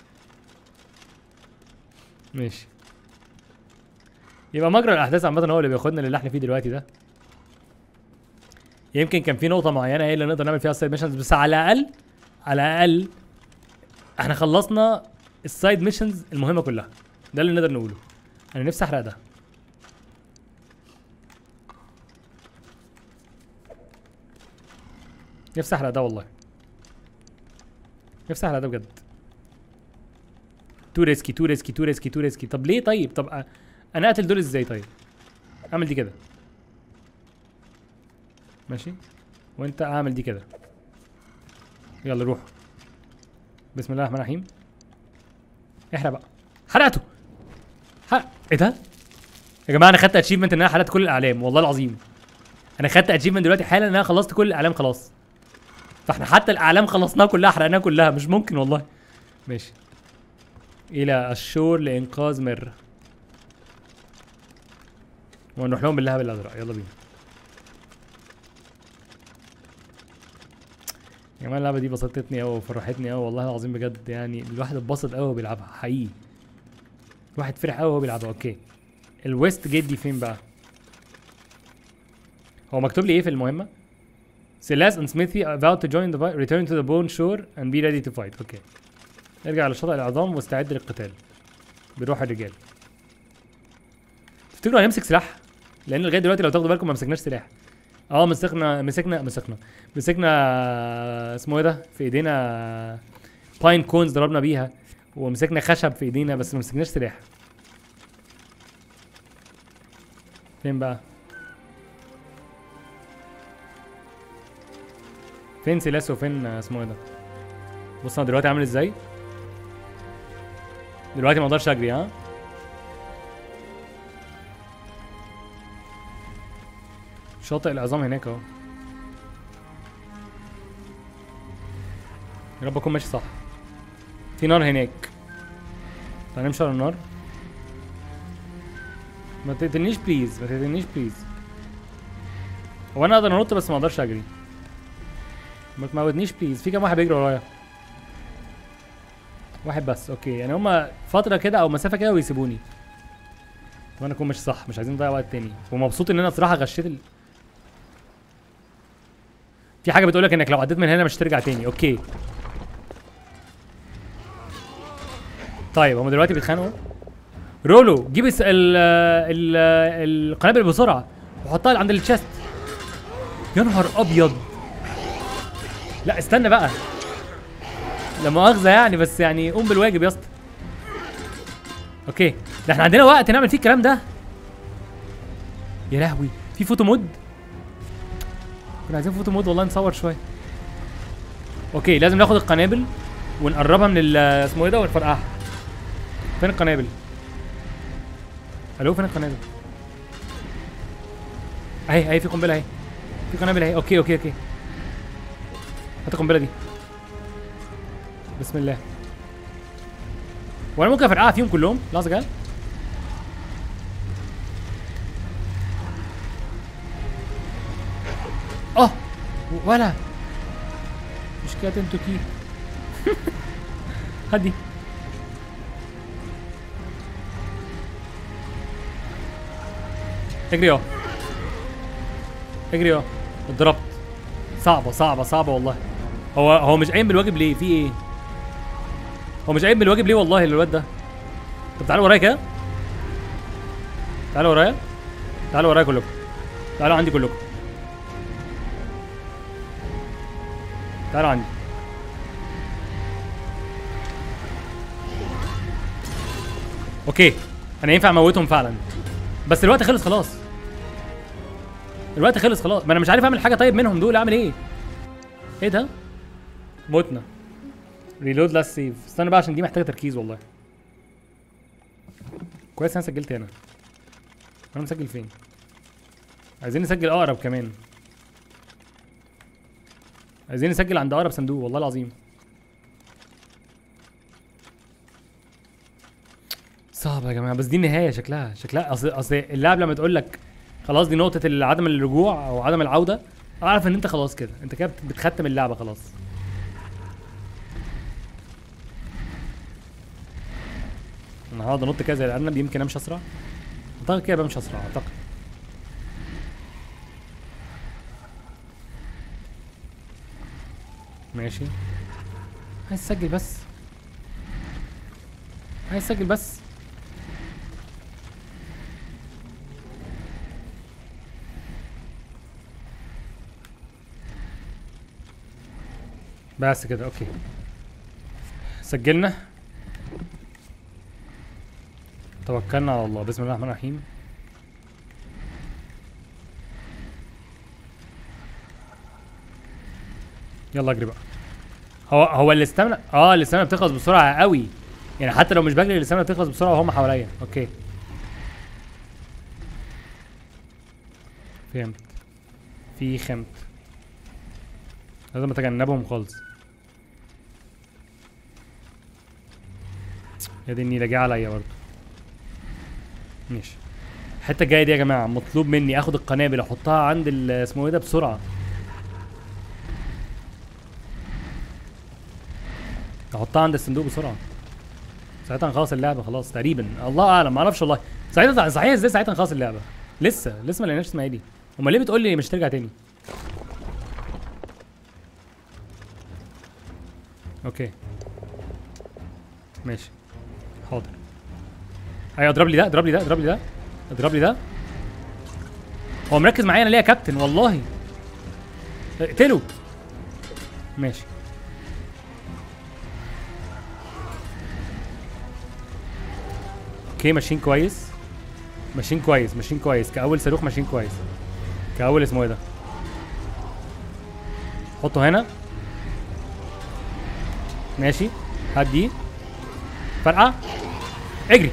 ماشي يبقى مجرى الاحداث عامه هو اللي بياخدنا للي احنا فيه دلوقتي ده يمكن كان في نقطه معينه هي اللي نقدر نعمل فيها السايد ميشنز بس على الاقل على الاقل احنا خلصنا السايد ميشنز المهمه كلها ده اللي نقدر نقوله انا نفسي احرق ده نفسي احرق ده والله نفسي احرق ده بجد تو ريسكي تو ريسكي تو ريسكي تو ريسكي طب ليه طيب طب أ- انا اقتل دول ازاي طيب اعمل دي كده ماشي وانت اعمل دي كده يلا روح بسم الله الرحمن الرحيم احرق بقى حرقته حرق ايه ده يا جماعه انا خدت اتشيفمنت ان انا حرقت كل الاعلام والله العظيم انا خدت اتشيفمنت دلوقتي حالا ان انا خلصت كل الاعلام خلاص فاحنا حتى الاعلام خلصناها كلها حرقناها كلها مش ممكن والله ماشي الى الشور لانقاذ مر ونروح لهم باللهب الازرق يلا بينا يا جماعه اللعبه دي بسطتني قوي وفرحتني قوي والله العظيم بجد يعني الواحد اتبسط قوي وهو بيلعبها حقيقي الواحد فرح قوي وهو بيلعبها اوكي الويست جيت دي فين بقى هو مكتوب لي ايه في المهمه سيلاس and Smithy are about to join the fight return to the bone shore and be ready to fight اوكي ارجع لشاطئ العظام واستعد للقتال بروح الرجال تفتكروا هنمسك سلاح لان لغايه دلوقتي لو تاخدوا بالكم ما مسكناش سلاح اه مسكنا مسكنا مسكنا مسكنا اسمه ايه ده في ايدينا باين كونز ضربنا بيها ومسكنا خشب في ايدينا بس ما مسكناش سلاح فين بقى فين سيلاسو وفين اسمه ايه ده بص انا دلوقتي عامل ازاي دلوقتي ما اقدرش اجري ها شاطئ العظام هناك اهو يا رب اكون ماشي صح في نار هناك تعال نمشي على النار ما تقتلنيش بليز ما تقتلنيش بليز هو انا اقدر انط بس ما اقدرش اجري ما تموتنيش بليز في كام واحد بيجري ورايا واحد بس اوكي يعني هما فتره كده او مسافه كده ويسيبوني وانا اكون ماشي صح مش عايزين نضيع وقت تاني ومبسوط ان انا بصراحه غشيت ال... في حاجه بتقولك انك لو عديت من هنا مش هترجع تاني اوكي طيب هم دلوقتي بيتخانقوا رولو جيب الس- ال ال القنابل بسرعه وحطها عند التشست يا نهار ابيض لا استنى بقى لا مؤاخذه يعني بس يعني قوم بالواجب يا اسطى اوكي ده احنا عندنا وقت نعمل فيه الكلام ده يا لهوي في فوتو مود كنا عايزين فوتو مود والله نصور شويه اوكي لازم ناخد القنابل ونقربها من ال- اسمه ايه ده ونفرقعها فين القنابل الو فين القنابل اهي اهي في قنبله اهي في قنابل اهي اوكي اوكي اوكي هات القنبله دي بسم الله وانا ممكن افرقعها فيهم كلهم لحظه كده اه ولا مش كده انتوا كي هدي اجري اهو اجري اهو اتضربت صعبة صعبة صعبة والله هو هو مش قايم بالواجب ليه؟ في ايه؟ هو مش قايم بالواجب ليه والله الواد ده؟ طب تعالوا ورايا كده تعالوا ورايا تعالوا ورايا كلكم تعالوا عندي كلكم تعالوا عندي اوكي انا ينفع اموتهم فعلا بس الوقت خلص خلاص الوقت خلص خلاص ما انا مش عارف اعمل حاجه طيب منهم دول اعمل ايه ايه ده موتنا ريلود لاست سيف استنى بقى عشان دي محتاجه تركيز والله كويس انا سجلت هنا انا مسجل فين عايزين نسجل اقرب كمان عايزين نسجل عند اقرب صندوق والله العظيم صعبة يا جماعة بس دي النهاية شكلها شكلها اصل اصل اللعب لما تقول لك خلاص دي نقطة عدم الرجوع او عدم العودة اعرف ان انت خلاص كده انت كده بت- بتختم اللعبة خلاص انا هقعد انط كده زي الارنب يمكن امشي اسرع اعتقد كده بمشي اسرع اعتقد ماشي عايز اسجل بس عايز اسجل بس بس كده اوكي سجلنا توكلنا على الله بسم الله الرحمن الرحيم يلا اجري بقى هو هو الاستامنا اه الاستامنا بتخلص بسرعه قوي يعني حتى لو مش بجري الاستامنا بتخلص بسرعه وهم حواليا اوكي فهمت في خمت لازم اتجنبهم خالص يا دي النيله جه عليا برضه ماشي الحته الجايه دي يا جماعه مطلوب مني اخد القنابل احطها عند ال- اسمه ايه ده بسرعه احطها عند الصندوق بسرعه ساعتها نخلص اللعبه خلاص تقريبا الله اعلم ما اعرفش والله ساعتها صحيح ازاي ساعتها نخلص اللعبه لسه لسه ما لقيناش اسمها ايه دي امال ليه بتقول لي مش ترجع تاني اوكي ماشي حاضر ايوه اضرب لي ده اضرب لي ده اضرب لي ده اضرب لي ده هو مركز معايا انا ليه يا كابتن والله اقتله ماشي اوكي ماشيين كويس ماشيين كويس ماشيين كويس كاول صاروخ ماشيين كويس كاول اسمه ايه ده حطه هنا ماشي هات دي فرقع اجري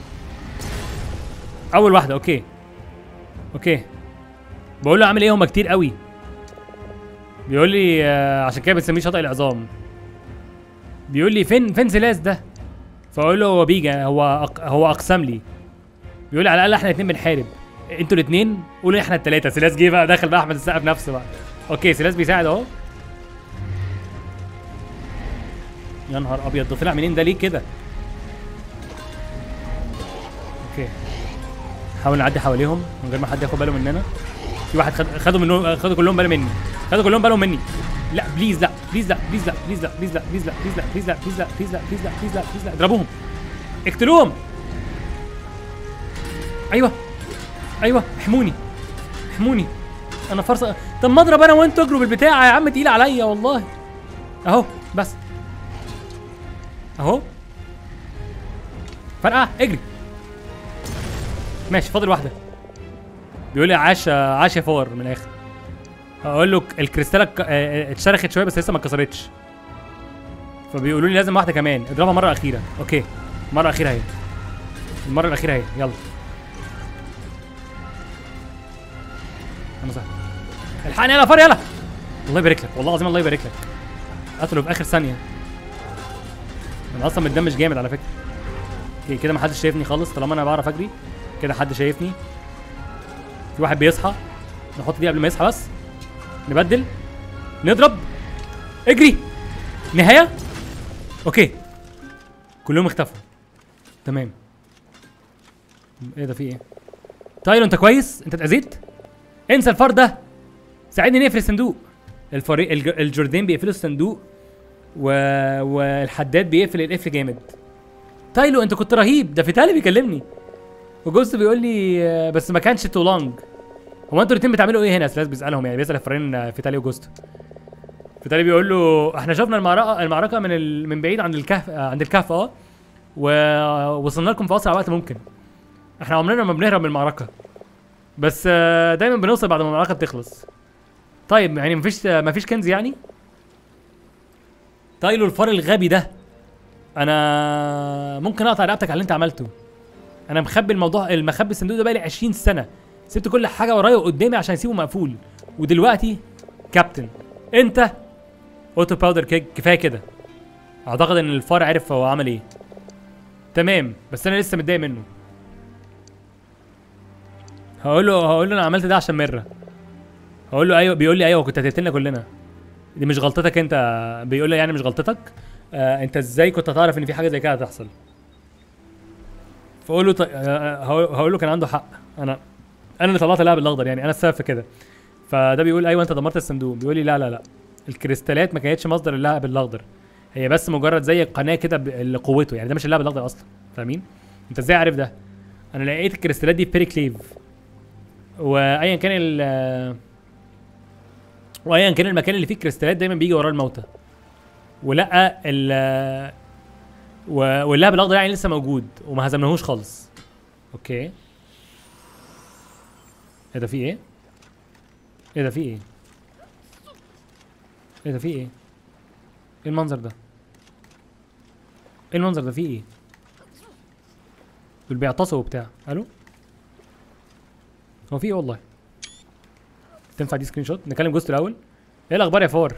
اول واحده اوكي اوكي بقول له اعمل ايه هما كتير قوي بيقول لي آه، عشان كده بنسميه شاطئ العظام بيقول لي فين فين سلاس ده فاقول له هو بيجا هو أق... هو اقسم لي بيقول لي على الاقل احنا الاثنين بنحارب انتوا الاثنين قولوا احنا الثلاثه سلاس جه بقى دخل بقى احمد السقا نفسه بقى اوكي سلاس بيساعد اهو يا نهار ابيض ده طلع منين ده ليه كده اوكي نحاول نعدي حواليهم من غير ما حد ياخد باله مننا في واحد خد خدوا منه خدوا كلهم بالهم مني خدوا كلهم بالهم مني لا بليز لا بليز لا بليز لا بليز لا بليز لا بليز لا بليز لا بليز لا بليز لا بليز لا بليز لا بليز لا بليز لا اضربوهم اقتلوهم ايوه ايوه احموني احموني انا فرصه طب ما اضرب انا وانتوا اجروا بالبتاع يا عم تقيل عليا والله اهو بس اهو فرقع اجري ماشي فاضل واحده بيقول لي عاش عاش يا فار من الاخر اقول له الكريستاله ك- آه، آه، اتشرخت شويه بس لسه ما اتكسرتش فبيقولوا لي لازم واحده كمان اضربها مره اخيره اوكي مره اخيره اهي المره الاخيره اهي يلا انا صح الحقني يلا يا فار يلا الله يبارك لك والله العظيم الله يبارك لك قتله في اخر ثانيه انا اصلا متدمج جامد على فكره اوكي كده محدش شايفني خالص طالما انا بعرف اجري كده حد شايفني في واحد بيصحى نحط دي قبل ما يصحى بس نبدل نضرب اجري نهايه اوكي كلهم اختفوا تمام ايه ده في ايه تايلو انت كويس انت اتاذيت انسى الفار ده ساعدني نقفل الصندوق الفريق الج- الجوردين بيقفلوا الصندوق و... والحداد بيقفل القفل جامد تايلو انت كنت رهيب ده فيتالي بيكلمني وجوست بيقول لي آه، بس ما كانش تو لونج هو انتوا الاثنين بتعملوا ايه هنا سلاس بيسالهم يعني بيسال الفريقين آه، فيتالي وجوست فيتالي بيقول له احنا شفنا المعركه المعركه من ال... من بعيد عند الكهف آه، عند الكهف اه ووصلنا لكم في اسرع وقت ممكن احنا عمرنا ما بنهرب من المعركه بس آه، دايما بنوصل بعد ما المعركه بتخلص طيب يعني مفيش مفيش كنز يعني تايلو الفار الغبي ده انا ممكن اقطع رقبتك على اللي انت عملته انا مخبي الموضوع المخبي الصندوق ده بقالي 20 سنه سبت كل حاجه ورايا وقدامي عشان اسيبه مقفول ودلوقتي كابتن انت اوتو باودر كيك كفايه كده اعتقد ان الفار عرف هو عمل ايه تمام بس انا لسه متضايق منه هقول له هقول له انا عملت ده عشان مره هقول له ايوه بيقول لي ايوه كنت هتقتلنا كلنا دي مش غلطتك انت بيقول لي يعني مش غلطتك آه انت ازاي كنت هتعرف ان في حاجه زي كده هتحصل فاقول له طيب آه هقول هقول له كان عنده حق انا انا اللي طلعت اللاعب الاخضر يعني انا السبب في كده فده بيقول ايوه انت دمرت الصندوق بيقول لي لا لا لا الكريستالات ما كانتش مصدر اللاعب الاخضر هي بس مجرد زي قناه كده ب- لقوته يعني ده مش اللاعب الاخضر اصلا فاهمين انت ازاي عارف ده انا لقيت الكريستالات دي في بيريكليف وايا كان ال وايا كان المكان اللي فيه كريستالات دايما بيجي وراه الموتى ولقى ال و- واللاعب الاخضر يعني لسه موجود وما هزمناهوش خالص اوكي ايه ده في ايه ايه ده في ايه ايه ده في ايه ايه المنظر ده ايه المنظر ده في ايه دول بيعتصوا وبتاع الو هو في ايه والله تنفع دي سكرين شوت نكلم جوست الاول ايه الاخبار يا فار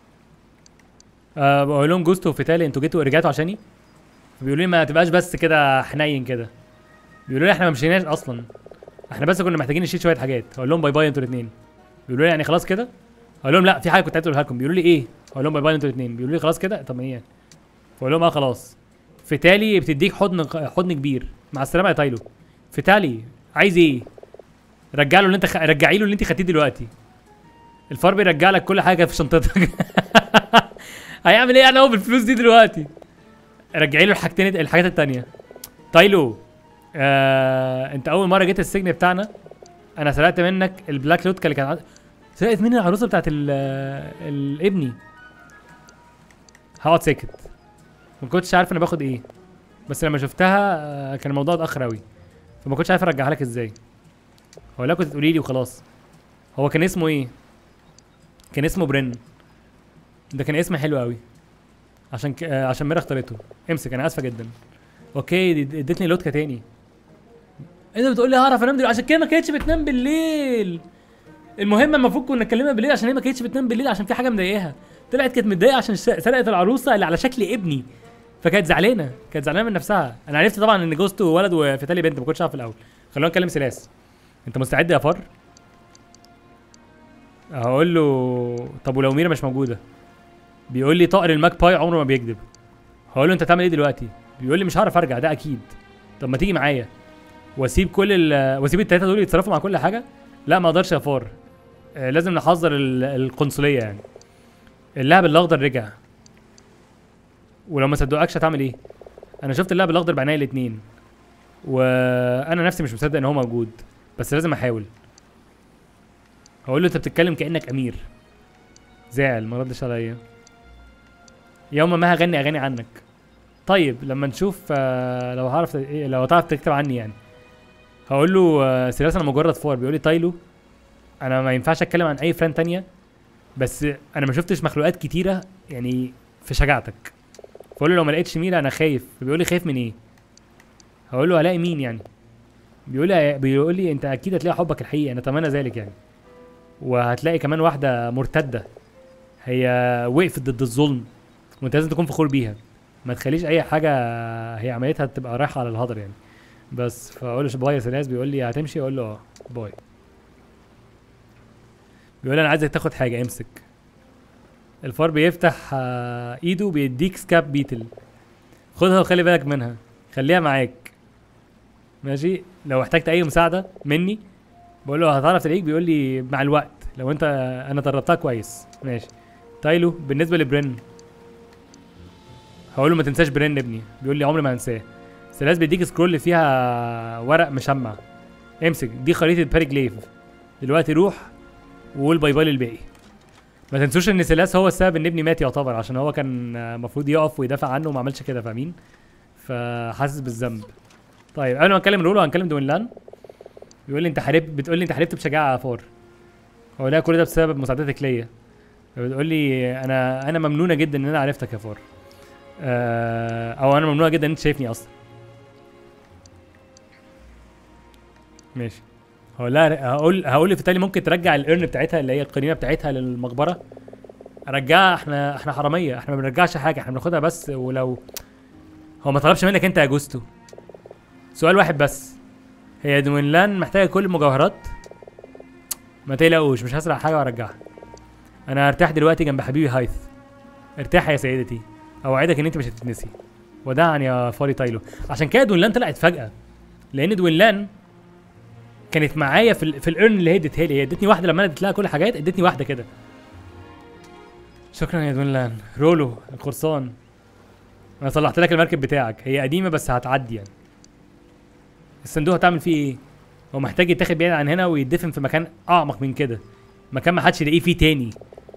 أه بقول لهم جوست وفتالي انتوا جيتوا رجعتوا عشاني بيقولوا لي ما تبقاش بس كده حنين كده بيقولوا لي احنا ما مشيناش اصلا احنا بس كنا محتاجين نشيل شويه حاجات اقول لهم باي باي انتوا الاثنين بيقولوا لي يعني خلاص كده اقول لهم لا في حاجه كنت عايز اقولها لكم بيقولوا لي ايه اقول لهم باي باي انتوا الاثنين بيقولوا لي خلاص كده طب ايه يعني فاقول لهم اه خلاص فتالي بتديك حضن حضن كبير مع السلامه يا تايلو فتالي عايز ايه رجع له اللي انت خ... رجعي له اللي انت خدتيه دلوقتي الفار بيرجع لك كل حاجه في شنطتك هيعمل ايه يعني هو بالفلوس دي دلوقتي رجعي له الحاجتين الحاجات التانية تايلو آه، انت اول مره جيت السجن بتاعنا انا سرقت منك البلاك لوتكا اللي كانت عند- سرقت مني العروسه بتاعت ال- الابني هقعد ساكت ما كنتش عارف انا باخد ايه بس لما شفتها آه، كان الموضوع اتاخر قوي فما كنتش عارف ارجعها لك ازاي هو لا كنت تقولي لي وخلاص هو كان اسمه ايه كان اسمه برن ده كان اسم حلو قوي عشان ك... آه، عشان ميرا اختارته امسك انا اسفه جدا اوكي دي- ادتني لوتكا تاني انت بتقول لي هعرف انام دلوقتي عشان كده ما كانتش بتنام بالليل المهم المفروض كنا نكلمها بالليل عشان هي ما كانتش بتنام بالليل عشان في حاجه مضايقاها طلعت كانت متضايقه عشان ش- سرقت العروسه اللي على شكل ابني فكانت زعلانه كانت زعلانه من نفسها انا عرفت طبعا ان جوست ولد وفتالي بنت ما كنتش عارف في الاول خلونا نكلم سلاس انت مستعد يا فار هقول له طب ولو ميرا مش موجوده بيقول لي طائر الماك باي عمره ما بيكذب هقول له انت تعمل ايه دلوقتي بيقول لي مش هعرف ارجع ده اكيد طب ما تيجي معايا واسيب كل ال واسيب التلاته دول يتصرفوا مع كل حاجه لا ما اقدرش يا فار آه لازم نحذر ال- القنصليه يعني اللاعب الاخضر رجع ولو ما صدقكش هتعمل ايه انا شفت اللاعب الاخضر بعينيا الاتنين وانا نفسي مش مصدق ان هو موجود بس لازم احاول هقول له انت بتتكلم كانك امير زعل ما ردش عليا يوما ما هغني اغاني عنك طيب لما نشوف آه، لو هعرف إيه، لو هتعرف تكتب عني يعني هقول له آه، سيلاس انا مجرد فار بيقول لي تايلو انا ما ينفعش اتكلم عن اي فران تانية بس انا ما شفتش مخلوقات كتيره يعني في شجاعتك فقول له لو ما لقيتش ميرا انا خايف بيقول لي خايف من ايه هقول له الاقي مين يعني بيقول لي بيقول لي انت اكيد هتلاقي حبك الحقيقي انا اتمنى ذلك يعني وهتلاقي كمان واحده مرتده هي وقفت ضد الظلم وانت لازم تكون فخور بيها ما تخليش اي حاجه هي عملتها تبقى رايحه على الهدر يعني بس فاقول له باي يا سلاس بيقول لي هتمشي اقول له اه باي بيقول لي انا عايزك تاخد حاجه امسك الفار بيفتح آه، ايده بيديك سكاب بيتل خدها وخلي بالك منها خليها معاك ماشي لو احتجت اي مساعده مني بقول له هتعرف تلاقيك بيقول لي مع الوقت لو انت انا دربتها كويس ماشي تايلو بالنسبه لبرن هقول له ما تنساش برن ابني بيقول لي عمري ما هنساه سلاس بيديك سكرول فيها ورق مشمع امسك دي خريطه باريجليف دلوقتي روح وقول باي باي للباقي ما تنسوش ان سلاس هو السبب ان ابني مات يعتبر عشان هو كان المفروض يقف ويدافع عنه وما عملش كده فاهمين ف فحاسس بالذنب طيب قبل ما اتكلم رولو هنكلم دوينلان بيقول لي انت حاربت بتقول لي انت حاربت بشجاعه يا فور هو لا كل ده بسبب مساعدتك ليا بتقول لي انا انا ممنونه جدا ان انا عرفتك يا فور آه او انا ممنونه جدا ان انت شايفني اصلا ماشي هقول لها هقول هقول لفتالي ممكن ترجع الارن بتاعتها اللي هي القنينه بتاعتها للمقبره ارجعها احنا احنا حراميه احنا ما بنرجعش حاجه احنا بناخدها بس ولو هو ما طلبش منك انت يا جوستو سؤال واحد بس هي دوينلان محتاجه كل المجوهرات ما تقلقوش مش هسرق حاجه وارجعها انا هرتاح دلوقتي جنب حبيبي هايث ارتاحي يا سيدتي اوعدك ان انت مش هتتنسي وداعا يا فاري تايلو عشان كده دوينلان طلعت فجاه لان دوينلان كانت معايا في ال في الارن اللي هي اديتها لي هي ادتني واحده لما انا اديت لها كل حاجات ادتني واحده كده شكرا يا دوينلان رولو القرصان انا صلحت لك المركب بتاعك هي قديمه بس هتعدي يعني الصندوق هتعمل فيه ايه هو محتاج يتاخد بعيد عن هنا ويدفن في مكان اعمق من كده مكان ما حدش يلاقيه فيه تاني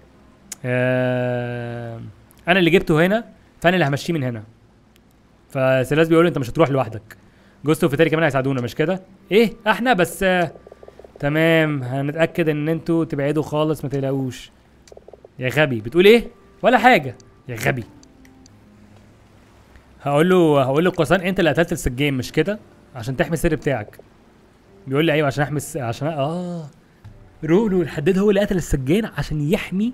آه انا اللي جبته هنا فانا اللي همشيه من هنا فسيلاس بيقول له انت مش هتروح لوحدك جوستو وفتاري كمان هيساعدونا مش كده ايه احنا بس آه تمام هنتاكد ان انتوا تبعدوا خالص ما تقلقوش يا غبي بتقول ايه ولا حاجه يا غبي هقول له هقول له القرصان انت اللي قتلت السجين مش كده عشان تحمي السر بتاعك بيقول لي ايوه عشان احمي الس... عشان اه رولو الحداد هو اللي قتل السجين عشان يحمي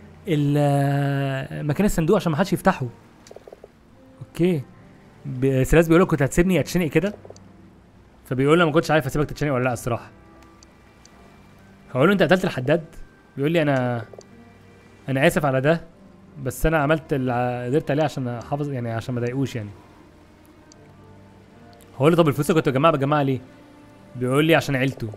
ال- مكان الصندوق عشان ما حدش يفتحه اوكي ب- سلاس بيقول له كنت هتسيبني اتشنق كده فبيقول له ما كنتش عارف اسيبك تتشنق ولا لا الصراحه هقول له انت قتلت الحداد بيقول لي انا انا اسف على ده بس انا عملت اللي ع- قدرت عليه عشان احافظ يعني عشان ما اضايقوش يعني هقول له طب الفلوس اللي كنت بجمعها بجمعها ليه بيقول لي عشان عيلته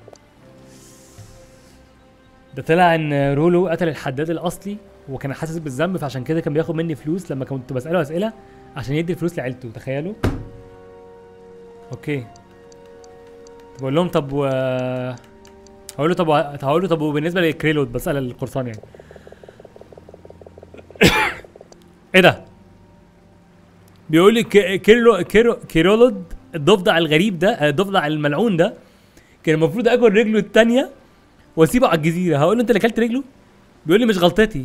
ده طلع ان رولو قتل الحداد الاصلي وكان حاسس بالذنب فعشان كده كان بياخد مني فلوس لما كنت بساله اسئله عشان يدي الفلوس لعيلته تخيلوا اوكي بقول لهم طب و هقول له طب و... هقول له طب وبالنسبه لكريلود بسال القرصان يعني ايه ده بيقول لي ك- كيرلو كيرو كيرولود الضفدع الغريب ده آه، الضفدع الملعون ده كان المفروض اكل رجله التانية واسيبه على الجزيره هقول له انت اللي اكلت رجله بيقول لي مش غلطتي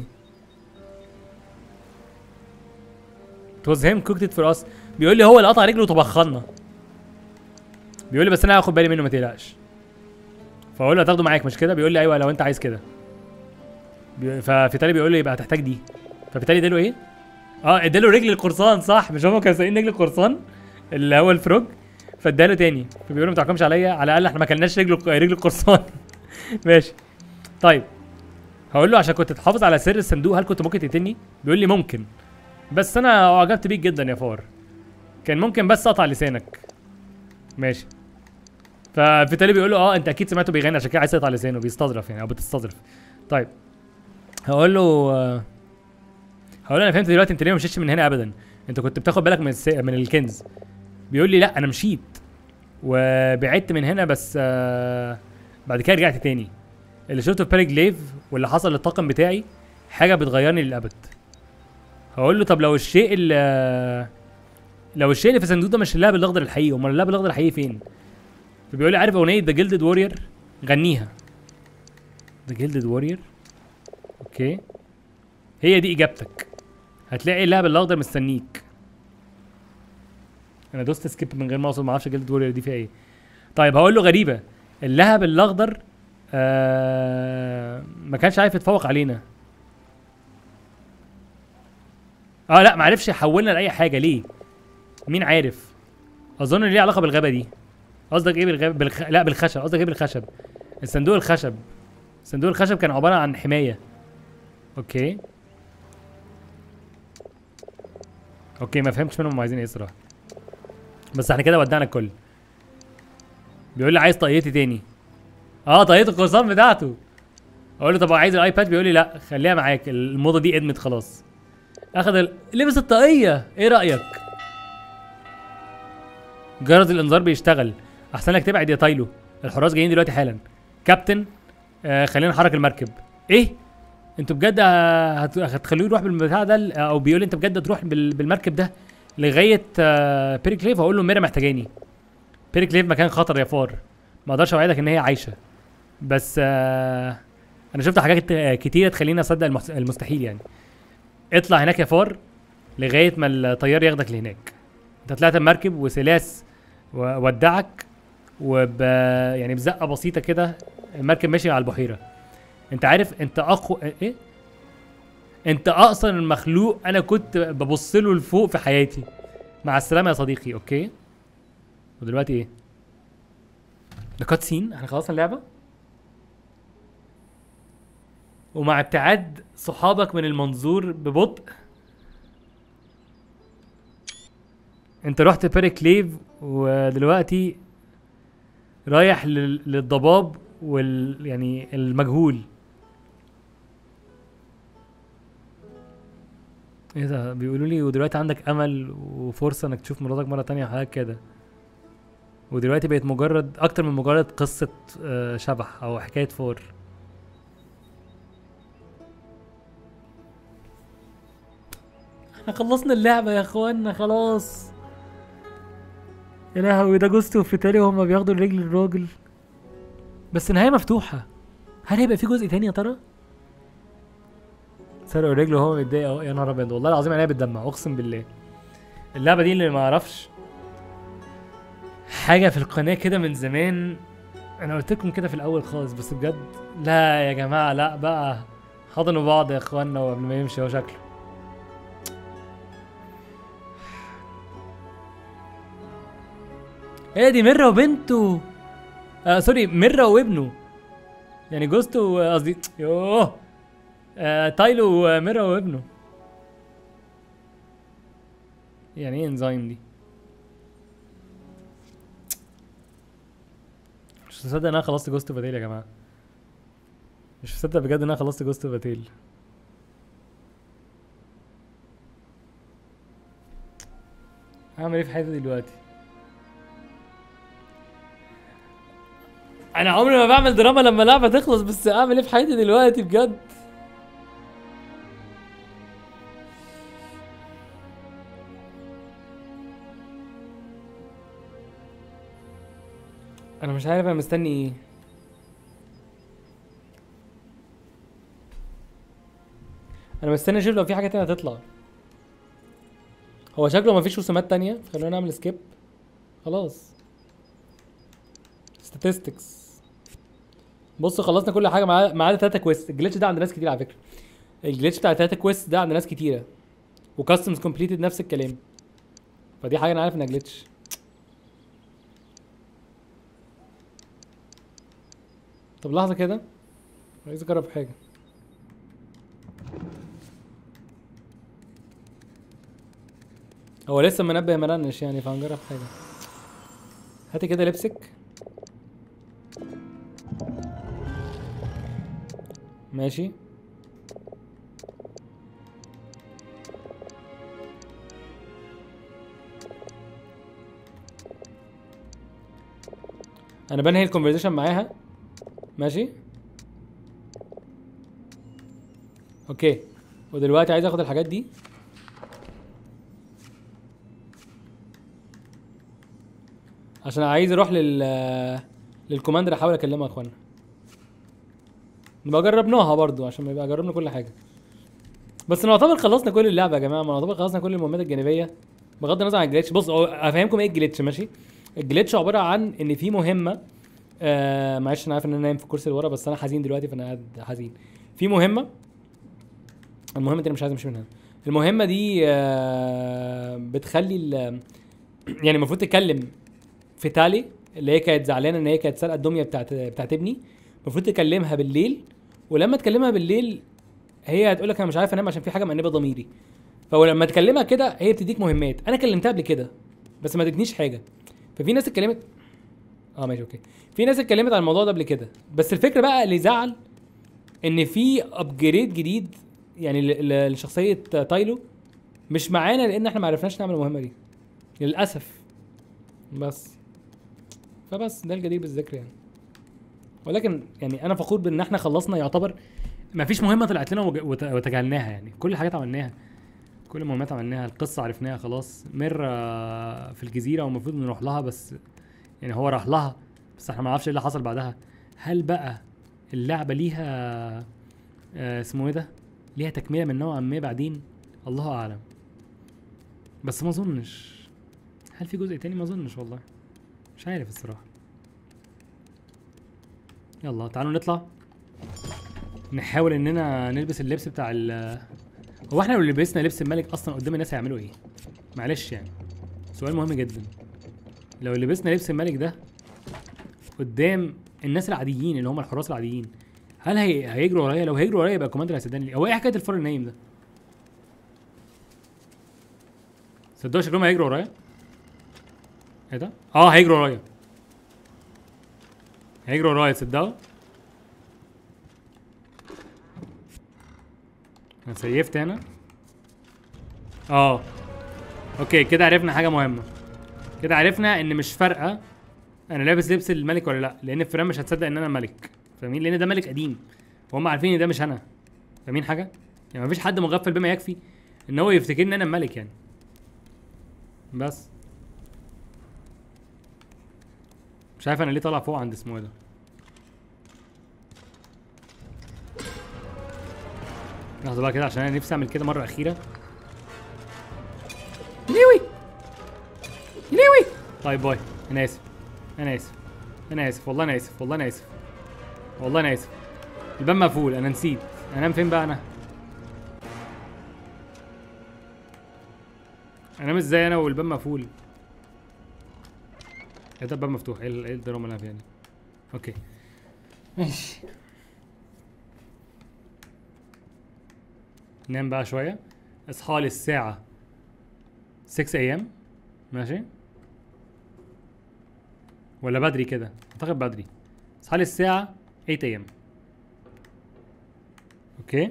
it was him cooked it for us بيقول لي هو اللي قطع رجله وطبخنا بيقول لي بس انا هاخد بالي منه ما تقلقش فاقول له هتاخده معاك مش كده بيقول لي ايوه لو انت عايز كده بي- ففيتالي بيقول لي يبقى هتحتاج دي فبالتالي اداله ايه اه اداله رجل القرصان صح مش هم كانوا سايقين رجل القرصان اللي هو الفروج فاداله تاني فبيقول له ما تحكمش عليا على الاقل احنا ما كلناش رجل رجل القرصان ماشي طيب هقول له عشان كنت تحافظ على سر الصندوق هل كنت ممكن تقتلني بيقول لي ممكن بس انا اعجبت بيك جدا يا فار كان ممكن بس اقطع لسانك ماشي فبالتالي بيقول له اه انت اكيد سمعته بيغني عشان كده عايز تقطع لسانه بيستظرف يعني او بتستظرف طيب هقول له آه، هقول له انا فهمت دلوقتي انت ليه ما مشيتش من هنا ابدا انت كنت بتاخد بالك من الس... من الكنز بيقول لي لا انا مشيت وبعدت من هنا بس آه بعد كده رجعت تاني اللي شفته في باريجليف واللي حصل للطاقم بتاعي حاجه بتغيرني للابد هقول له طب لو الشيء اللي لو الشيء اللي في الصندوق ده مش اللاعب الاخضر الحقيقي امال اللاعب الاخضر الحقيقي فين فبيقول لي عارف اغنيه ذا جيلدد وورير غنيها ذا جيلدد وورير اوكي هي دي اجابتك هتلاقي اللاعب الاخضر مستنيك انا دوست سكيب من غير ما اوصل ما اعرفش جيلدد وورير دي فيها ايه طيب هقول له غريبه اللهب الاخضر آه ما كانش عارف يتفوق علينا اه لا ما عرفش يحولنا لاي حاجه ليه مين عارف اظن إن ليه علاقه بالغابه دي قصدك ايه بالغابه بالخ... لا بالخشب قصدك ايه بالخشب الصندوق الخشب صندوق الخشب كان عباره عن حمايه اوكي اوكي ما فهمتش منهم هم عايزين ايه الصراحه بس احنا كده ودعنا الكل بيقول لي عايز طاقيتي تاني اه طاقية القرصان بتاعته اقول له طب عايز الايباد بيقول لي لا خليها معاك الموضه دي ادمت خلاص اخذ ال... لبس الطاقيه ايه رايك جرس الانذار بيشتغل احسن لك تبعد يا تايلو الحراس جايين دلوقتي حالا كابتن آه خلينا نحرك المركب ايه انتوا بجد هت- هتخلوه يروح بالبتاع ده ال- او بيقول لي انت بجد تروح بال- بالمركب ده لغايه آه، بيري كليف هقول له ميرا محتاجاني بيري كليف مكان خطر يا فار ما اقدرش اوعدك ان هي عايشه بس آه انا شفت حاجات كت- كتيره تخليني اصدق المحس- المستحيل يعني اطلع هناك يا فار لغايه ما الطيار ياخدك لهناك انت طلعت بمركب وسلاس و- ودعك وب يعني بزقه بسيطه كده المركب ماشي على البحيره انت عارف انت اقوى ايه انت اقصر المخلوق انا كنت ببص له لفوق في حياتي مع السلامه يا صديقي اوكي ودلوقتي ايه ده كات سين احنا خلصنا اللعبه ومع ابتعاد صحابك من المنظور ببطء انت رحت بيريكليف ودلوقتي رايح لل- للضباب وال يعني المجهول ايه ده بيقولوا لي ودلوقتي عندك امل وفرصه انك تشوف مراتك مره تانية وحاجات كده ودلوقتي بقت مجرد اكتر من مجرد قصه آه، شبح او حكايه فور احنا خلصنا اللعبه يا اخوانا خلاص يا لهوي ده جوست وفتالي وهما بياخدوا الرجل الراجل بس النهايه مفتوحه هل هيبقى في جزء تاني يا ترى سرقوا الرجل وهو متضايق اهو يا نهار ابيض والله العظيم عينيا بتدمع اقسم بالله اللعبه دي اللي ما اعرفش حاجه في القناه كده من زمان انا قلت لكم كده في الاول خالص بس بجد لا يا جماعه لا بقى حضنوا بعض يا اخوانا وقبل ما يمشي هو شكله ايه دي ميرا وبنته آه سوري ميرا وابنه يعني جوستو آه، قصدي يوه آه تايلو وميرا وابنه يعني ايه انزايم دي مش مصدق ان انا خلصت جوست باتيل يا جماعه مش مصدق بجد ان انا خلصت جوست باتيل هعمل ايه في حياتي دلوقتي انا عمري ما بعمل دراما لما لعبه تخلص بس اعمل ايه في حياتي دلوقتي بجد انا مش عارف انا مستني ايه انا مستني اشوف لو في حاجه تانية هتطلع هو شكله مفيش رسومات تانية خلونا نعمل سكيب خلاص statistics بص خلصنا كل حاجه ما عدا- ما عدا تلاته كويست الجلitch ده عند ناس كتير على فكره الجلitch بتاع تلاته كويست ده عند ناس كتيره وكاستمز كومبليتد نفس الكلام فدي حاجه انا عارف انها جلitch طب لحظه كده عايز اجرب حاجه هو لسه منبه مرنش يعني فهنجرب حاجه هاتي كده لبسك ماشي انا بنهي الكونفرزيشن معاها ماشي اوكي ودلوقتي عايز اخد الحاجات دي عشان عايز اروح لل للكوماندر احاول اكلمها يا اخوانا نبقى جربناها برضو عشان ما يبقى جربنا كل حاجه بس نعتبر خلصنا كل اللعبه يا جماعه ما نعتبر خلصنا كل المهمات الجانبيه بغض النظر عن الجليتش بص هو افهمكم ايه الجليتش ماشي الجليتش عباره عن ان في مهمه آه معلش انا عارف ان انا نايم في الكرسي اللي ورا بس انا حزين دلوقتي فانا قاعد حزين في مهمه المهمه دي انا مش عايز امشي منها المهمه دي آه بتخلي ال- يعني المفروض تتكلم في تالي اللي هي كانت زعلانه ان هي كانت سارقه الدميه بتاعت بتاعت ابني المفروض تكلمها بالليل ولما تكلمها بالليل هي هتقول لك انا مش عارف انام عشان في حاجه مأنبه ضميري فلما تكلمها كده هي بتديك مهمات انا كلمتها قبل كده بس ما ادتنيش حاجه ففي ناس اتكلمت اه ماشي اوكي في ناس اتكلمت عن الموضوع ده قبل كده بس الفكره بقى اللي زعل ان في ابجريد جديد يعني ل- ل- لشخصيه تايلو مش معانا لان احنا ما عرفناش نعمل المهمه دي للاسف بس فبس ده الجدير بالذكر يعني ولكن يعني انا فخور بان احنا خلصنا يعتبر ما فيش مهمه طلعت لنا وج- وت- وتجاهلناها يعني كل الحاجات عملناها كل كل المهمات عملناها القصه عرفناها خلاص مر آه، في الجزيره والمفروض نروح لها بس يعني هو راح لها بس احنا ما نعرفش ايه اللي حصل بعدها هل بقى اللعبه ليها آه، اسمه ايه ده ليها تكمله من نوعا ما بعدين الله اعلم بس ما اظنش هل في جزء تاني ما اظنش والله مش عارف الصراحه يلا تعالوا نطلع نحاول اننا نلبس اللبس بتاع ال هو احنا لو لبسنا لبس الملك اصلا قدام الناس هيعملوا ايه معلش يعني سؤال مهم جدا لو لبسنا لبس الملك ده قدام الناس العاديين اللي هم الحراس العاديين هل هي... هيجروا ورايا لو هيجروا ورايا يبقى الكوماندر هيصدقني ليه هو ايه حكايه الفار النايم ده صدقوا شكلهم هيجروا ورايا ايه ده اه هيجروا ورايا هيجروا ورايا تصدقوا انا سيفت هنا اه اوكي كده عرفنا حاجه مهمه كده عرفنا ان مش فارقه انا لابس لبس الملك ولا لا لان الفيران مش هتصدق ان انا ملك فاهمين لان ده ملك قديم وهم عارفين ان ده مش انا فاهمين حاجه يعني مفيش حد مغفل بما يكفي ان هو يفتكرني ان انا الملك يعني بس مش عارف انا ليه طالع فوق عند اسمه ايه ده لحظه بقى كده عشان انا نفسي اعمل كده مره اخيره ليوي ليوي طيب باي انا اسف انا اسف انا اسف والله انا اسف والله انا اسف والله انا اسف الباب مقفول انا نسيت انام فين بقى انا انام ازاي انا والباب مقفول ايه ده الباب مفتوح ايه ال- ايه الدراما اللي انا فيها دي اوكي ماشي نام بقى شويه اصحى لي الساعه 6 ايام ماشي ولا بدري كده اعتقد بدري اصحى لي الساعه 8 ايام اوكي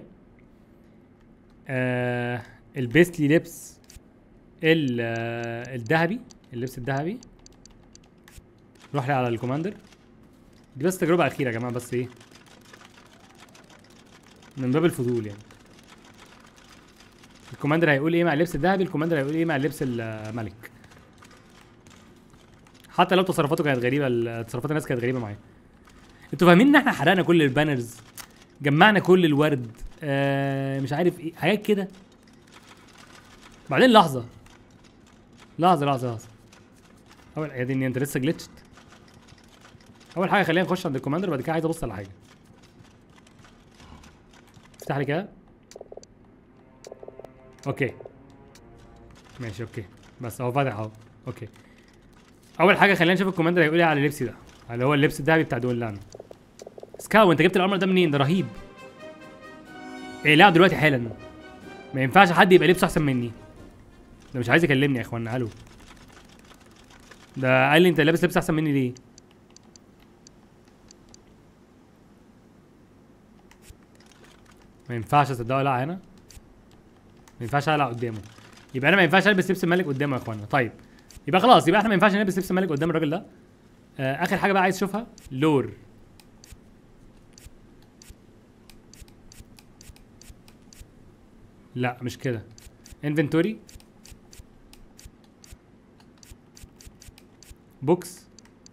آه البس لي لبس ال- آه، الذهبي اللبس الذهبي روح لي على الكوماندر دي بس تجربة أخيرة يا جماعة بس إيه من باب الفضول يعني الكوماندر هيقول إيه مع اللبس الذهبي الكوماندر هيقول إيه مع اللبس الملك حتى لو تصرفاته كانت غريبة ال- تصرفات الناس كانت غريبة معايا انتوا فاهمين ان احنا حرقنا كل البانرز جمعنا كل الورد آه مش عارف ايه حاجات كده بعدين لحظة لحظة لحظة لحظة اول يا دي انت لسه جلتشت اول حاجه خلينا نخش عند الكوماندر بعد كده عايز ابص على حاجه افتح لي كده اوكي ماشي اوكي بس اهو فاتح اهو اوكي اول حاجه خلينا نشوف الكوماندر هيقول ايه على لبسي ده اللي هو اللبس الذهبي بتاع دول لان سكاو انت جبت الارمر ده منين ده رهيب ايه لا دلوقتي حالا ما ينفعش حد يبقى لبسه احسن مني ده مش عايز يكلمني يا اخوانا الو ده قال لي انت لابس لبس احسن مني ليه ما ينفعش اصدقه لا هنا ما ينفعش اقلع قدامه يبقى انا ما ينفعش البس لبس الملك قدامه يا اخوانا طيب يبقى خلاص يبقى احنا ما ينفعش نلبس لبس الملك قدام الراجل ده آه اخر حاجه بقى عايز اشوفها لور لا مش كده انفنتوري بوكس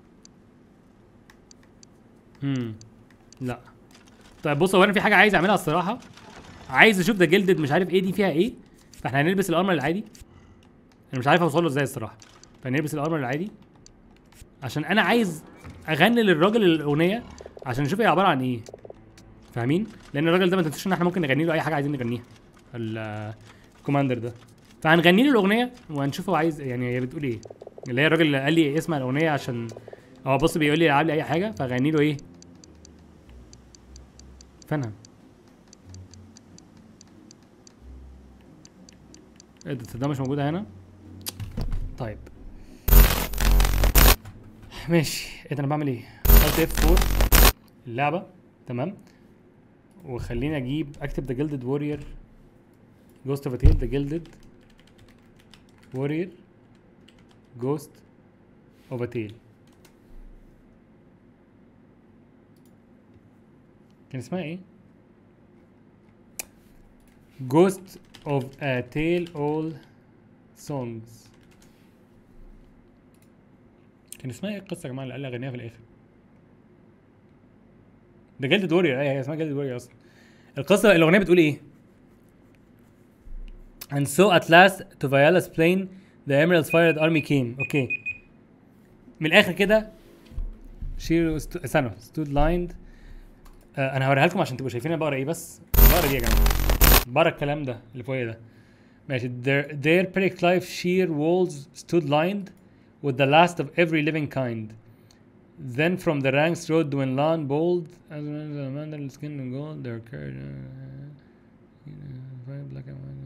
امم لا طيب بص هو انا في حاجه عايز اعملها الصراحه عايز اشوف ده جلدد مش عارف ايه دي فيها ايه فاحنا هنلبس الارمر العادي انا مش عارف اوصل له ازاي الصراحه فنلبس الارمر العادي عشان انا عايز اغني للراجل الاغنيه عشان نشوف هي عباره عن ايه فاهمين لان الراجل ده ما تنسوش ان احنا ممكن نغني له اي حاجه عايزين نغنيها ال- الكوماندر ده فهنغني له الاغنيه وهنشوف هو عايز يعني هي بتقول ايه اللي هي الراجل اللي قال لي اسمع الاغنيه عشان هو بص بيقول لي العب لي اي حاجه فغني له ايه فنها ايه ده ده مش موجوده هنا طيب ماشي ايه ده انا بعمل ايه قلت اف 4 اللعبه تمام وخليني اجيب اكتب ذا جلدد وورير جوست اوف تيل ذا جلدد وورير جوست اوف تيل كان اسمها ايه جوست of a tale all songs كان اسمها ايه القصه يا جماعه اللي قال لي اغنيها في الاخر ده جلد وورير ايه هي اسمها جلد وورير اصلا القصه الاغنيه بتقول ايه And so at last to Viola's plane the Emerald's fired army came اوكي من الاخر كده she sto- استنى stood lined آه انا هوريها لكم عشان تبقوا شايفين انا بقرا ايه بس بقرا دي يا جماعه بقرا الكلام ده اللي فوقيه ده ماشي their, their pretty cliff sheer walls stood lined with the last of every living kind then from the ranks rode Dwinlan bold as the mandel skin and gold their courage uh, uh, black and white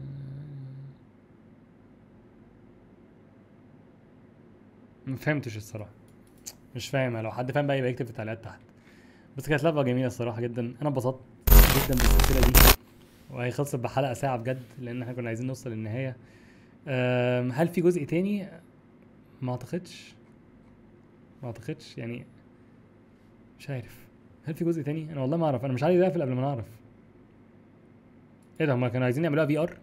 ما فهمتش الصراحه مش فاهم لو حد فاهم بقى يبقى يكتب في التعليقات تحت بس كانت لعبه جميله الصراحه جدا انا انبسطت جدا بالسلسله دي وهي خلصت بحلقه ساعه بجد لان احنا كنا عايزين نوصل للنهايه أم، هل في جزء تاني ما اعتقدش ما اعتقدش يعني مش عارف هل في جزء تاني انا والله ما اعرف انا مش عايز اقفل قبل ما نعرف ايه ده هما كانوا عايزين يعملوها في ار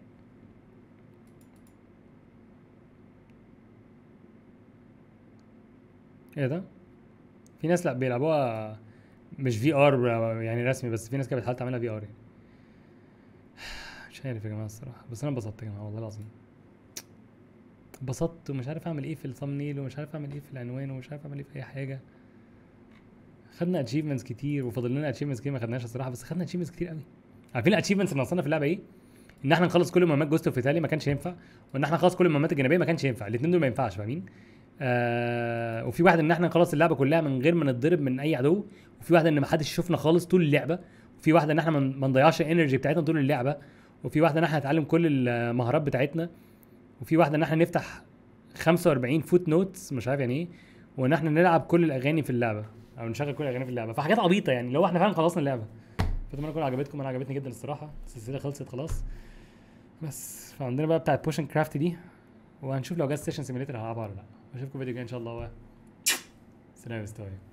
ايه ده في ناس لا بيلعبوها مش في ار يعني رسمي بس في ناس كانت بتحاول تعملها في ار يعني مش عارف يا جماعه الصراحه بس انا انبسطت يا جماعه والله العظيم انبسطت ومش عارف اعمل ايه في الثامنيل ومش عارف اعمل ايه في العنوان ومش عارف اعمل ايه في اي حاجه خدنا اتشيفمنتس كتير وفاضل لنا اتشيفمنتس كتير ما خدناش الصراحه بس خدنا اتشيفمنتس كتير قوي عارفين الاتشيفمنتس اللي ناقصانا في اللعبه ايه؟ ان احنا نخلص كل مهمات جوست اوف ايطاليا ما كانش ينفع وان احنا نخلص كل المهمات الجانبيه ما كانش ينفع الاثنين دول ما ينفعش فاهمين؟ آه وفي واحد ان احنا نخلص اللعبه كلها من غير ما نتضرب من اي عدو وفي واحده ان ما حدش يشوفنا خالص طول اللعبه وفي واحده ان احنا ما ما نضيعش الانرجي بتاعتنا طول اللعبه وفي واحده ان احنا نتعلم كل المهارات بتاعتنا وفي واحده ان احنا نفتح 45 فوت نوتس مش عارف يعني ايه وان احنا نلعب كل الاغاني في اللعبه او نشغل كل الاغاني في اللعبه فحاجات عبيطه يعني لو احنا فعلا خلصنا اللعبه فاتمنى تكون عجبتكم انا عجبتني جدا الصراحه السلسله خلصت خلاص بس فعندنا بقى بتاعت بوشن كرافت دي وهنشوف لو جت ستيشن سيميليتر هلعبها ولا لا اشوفكم فيديو جاي ان شاء الله و... سلام يا مستوى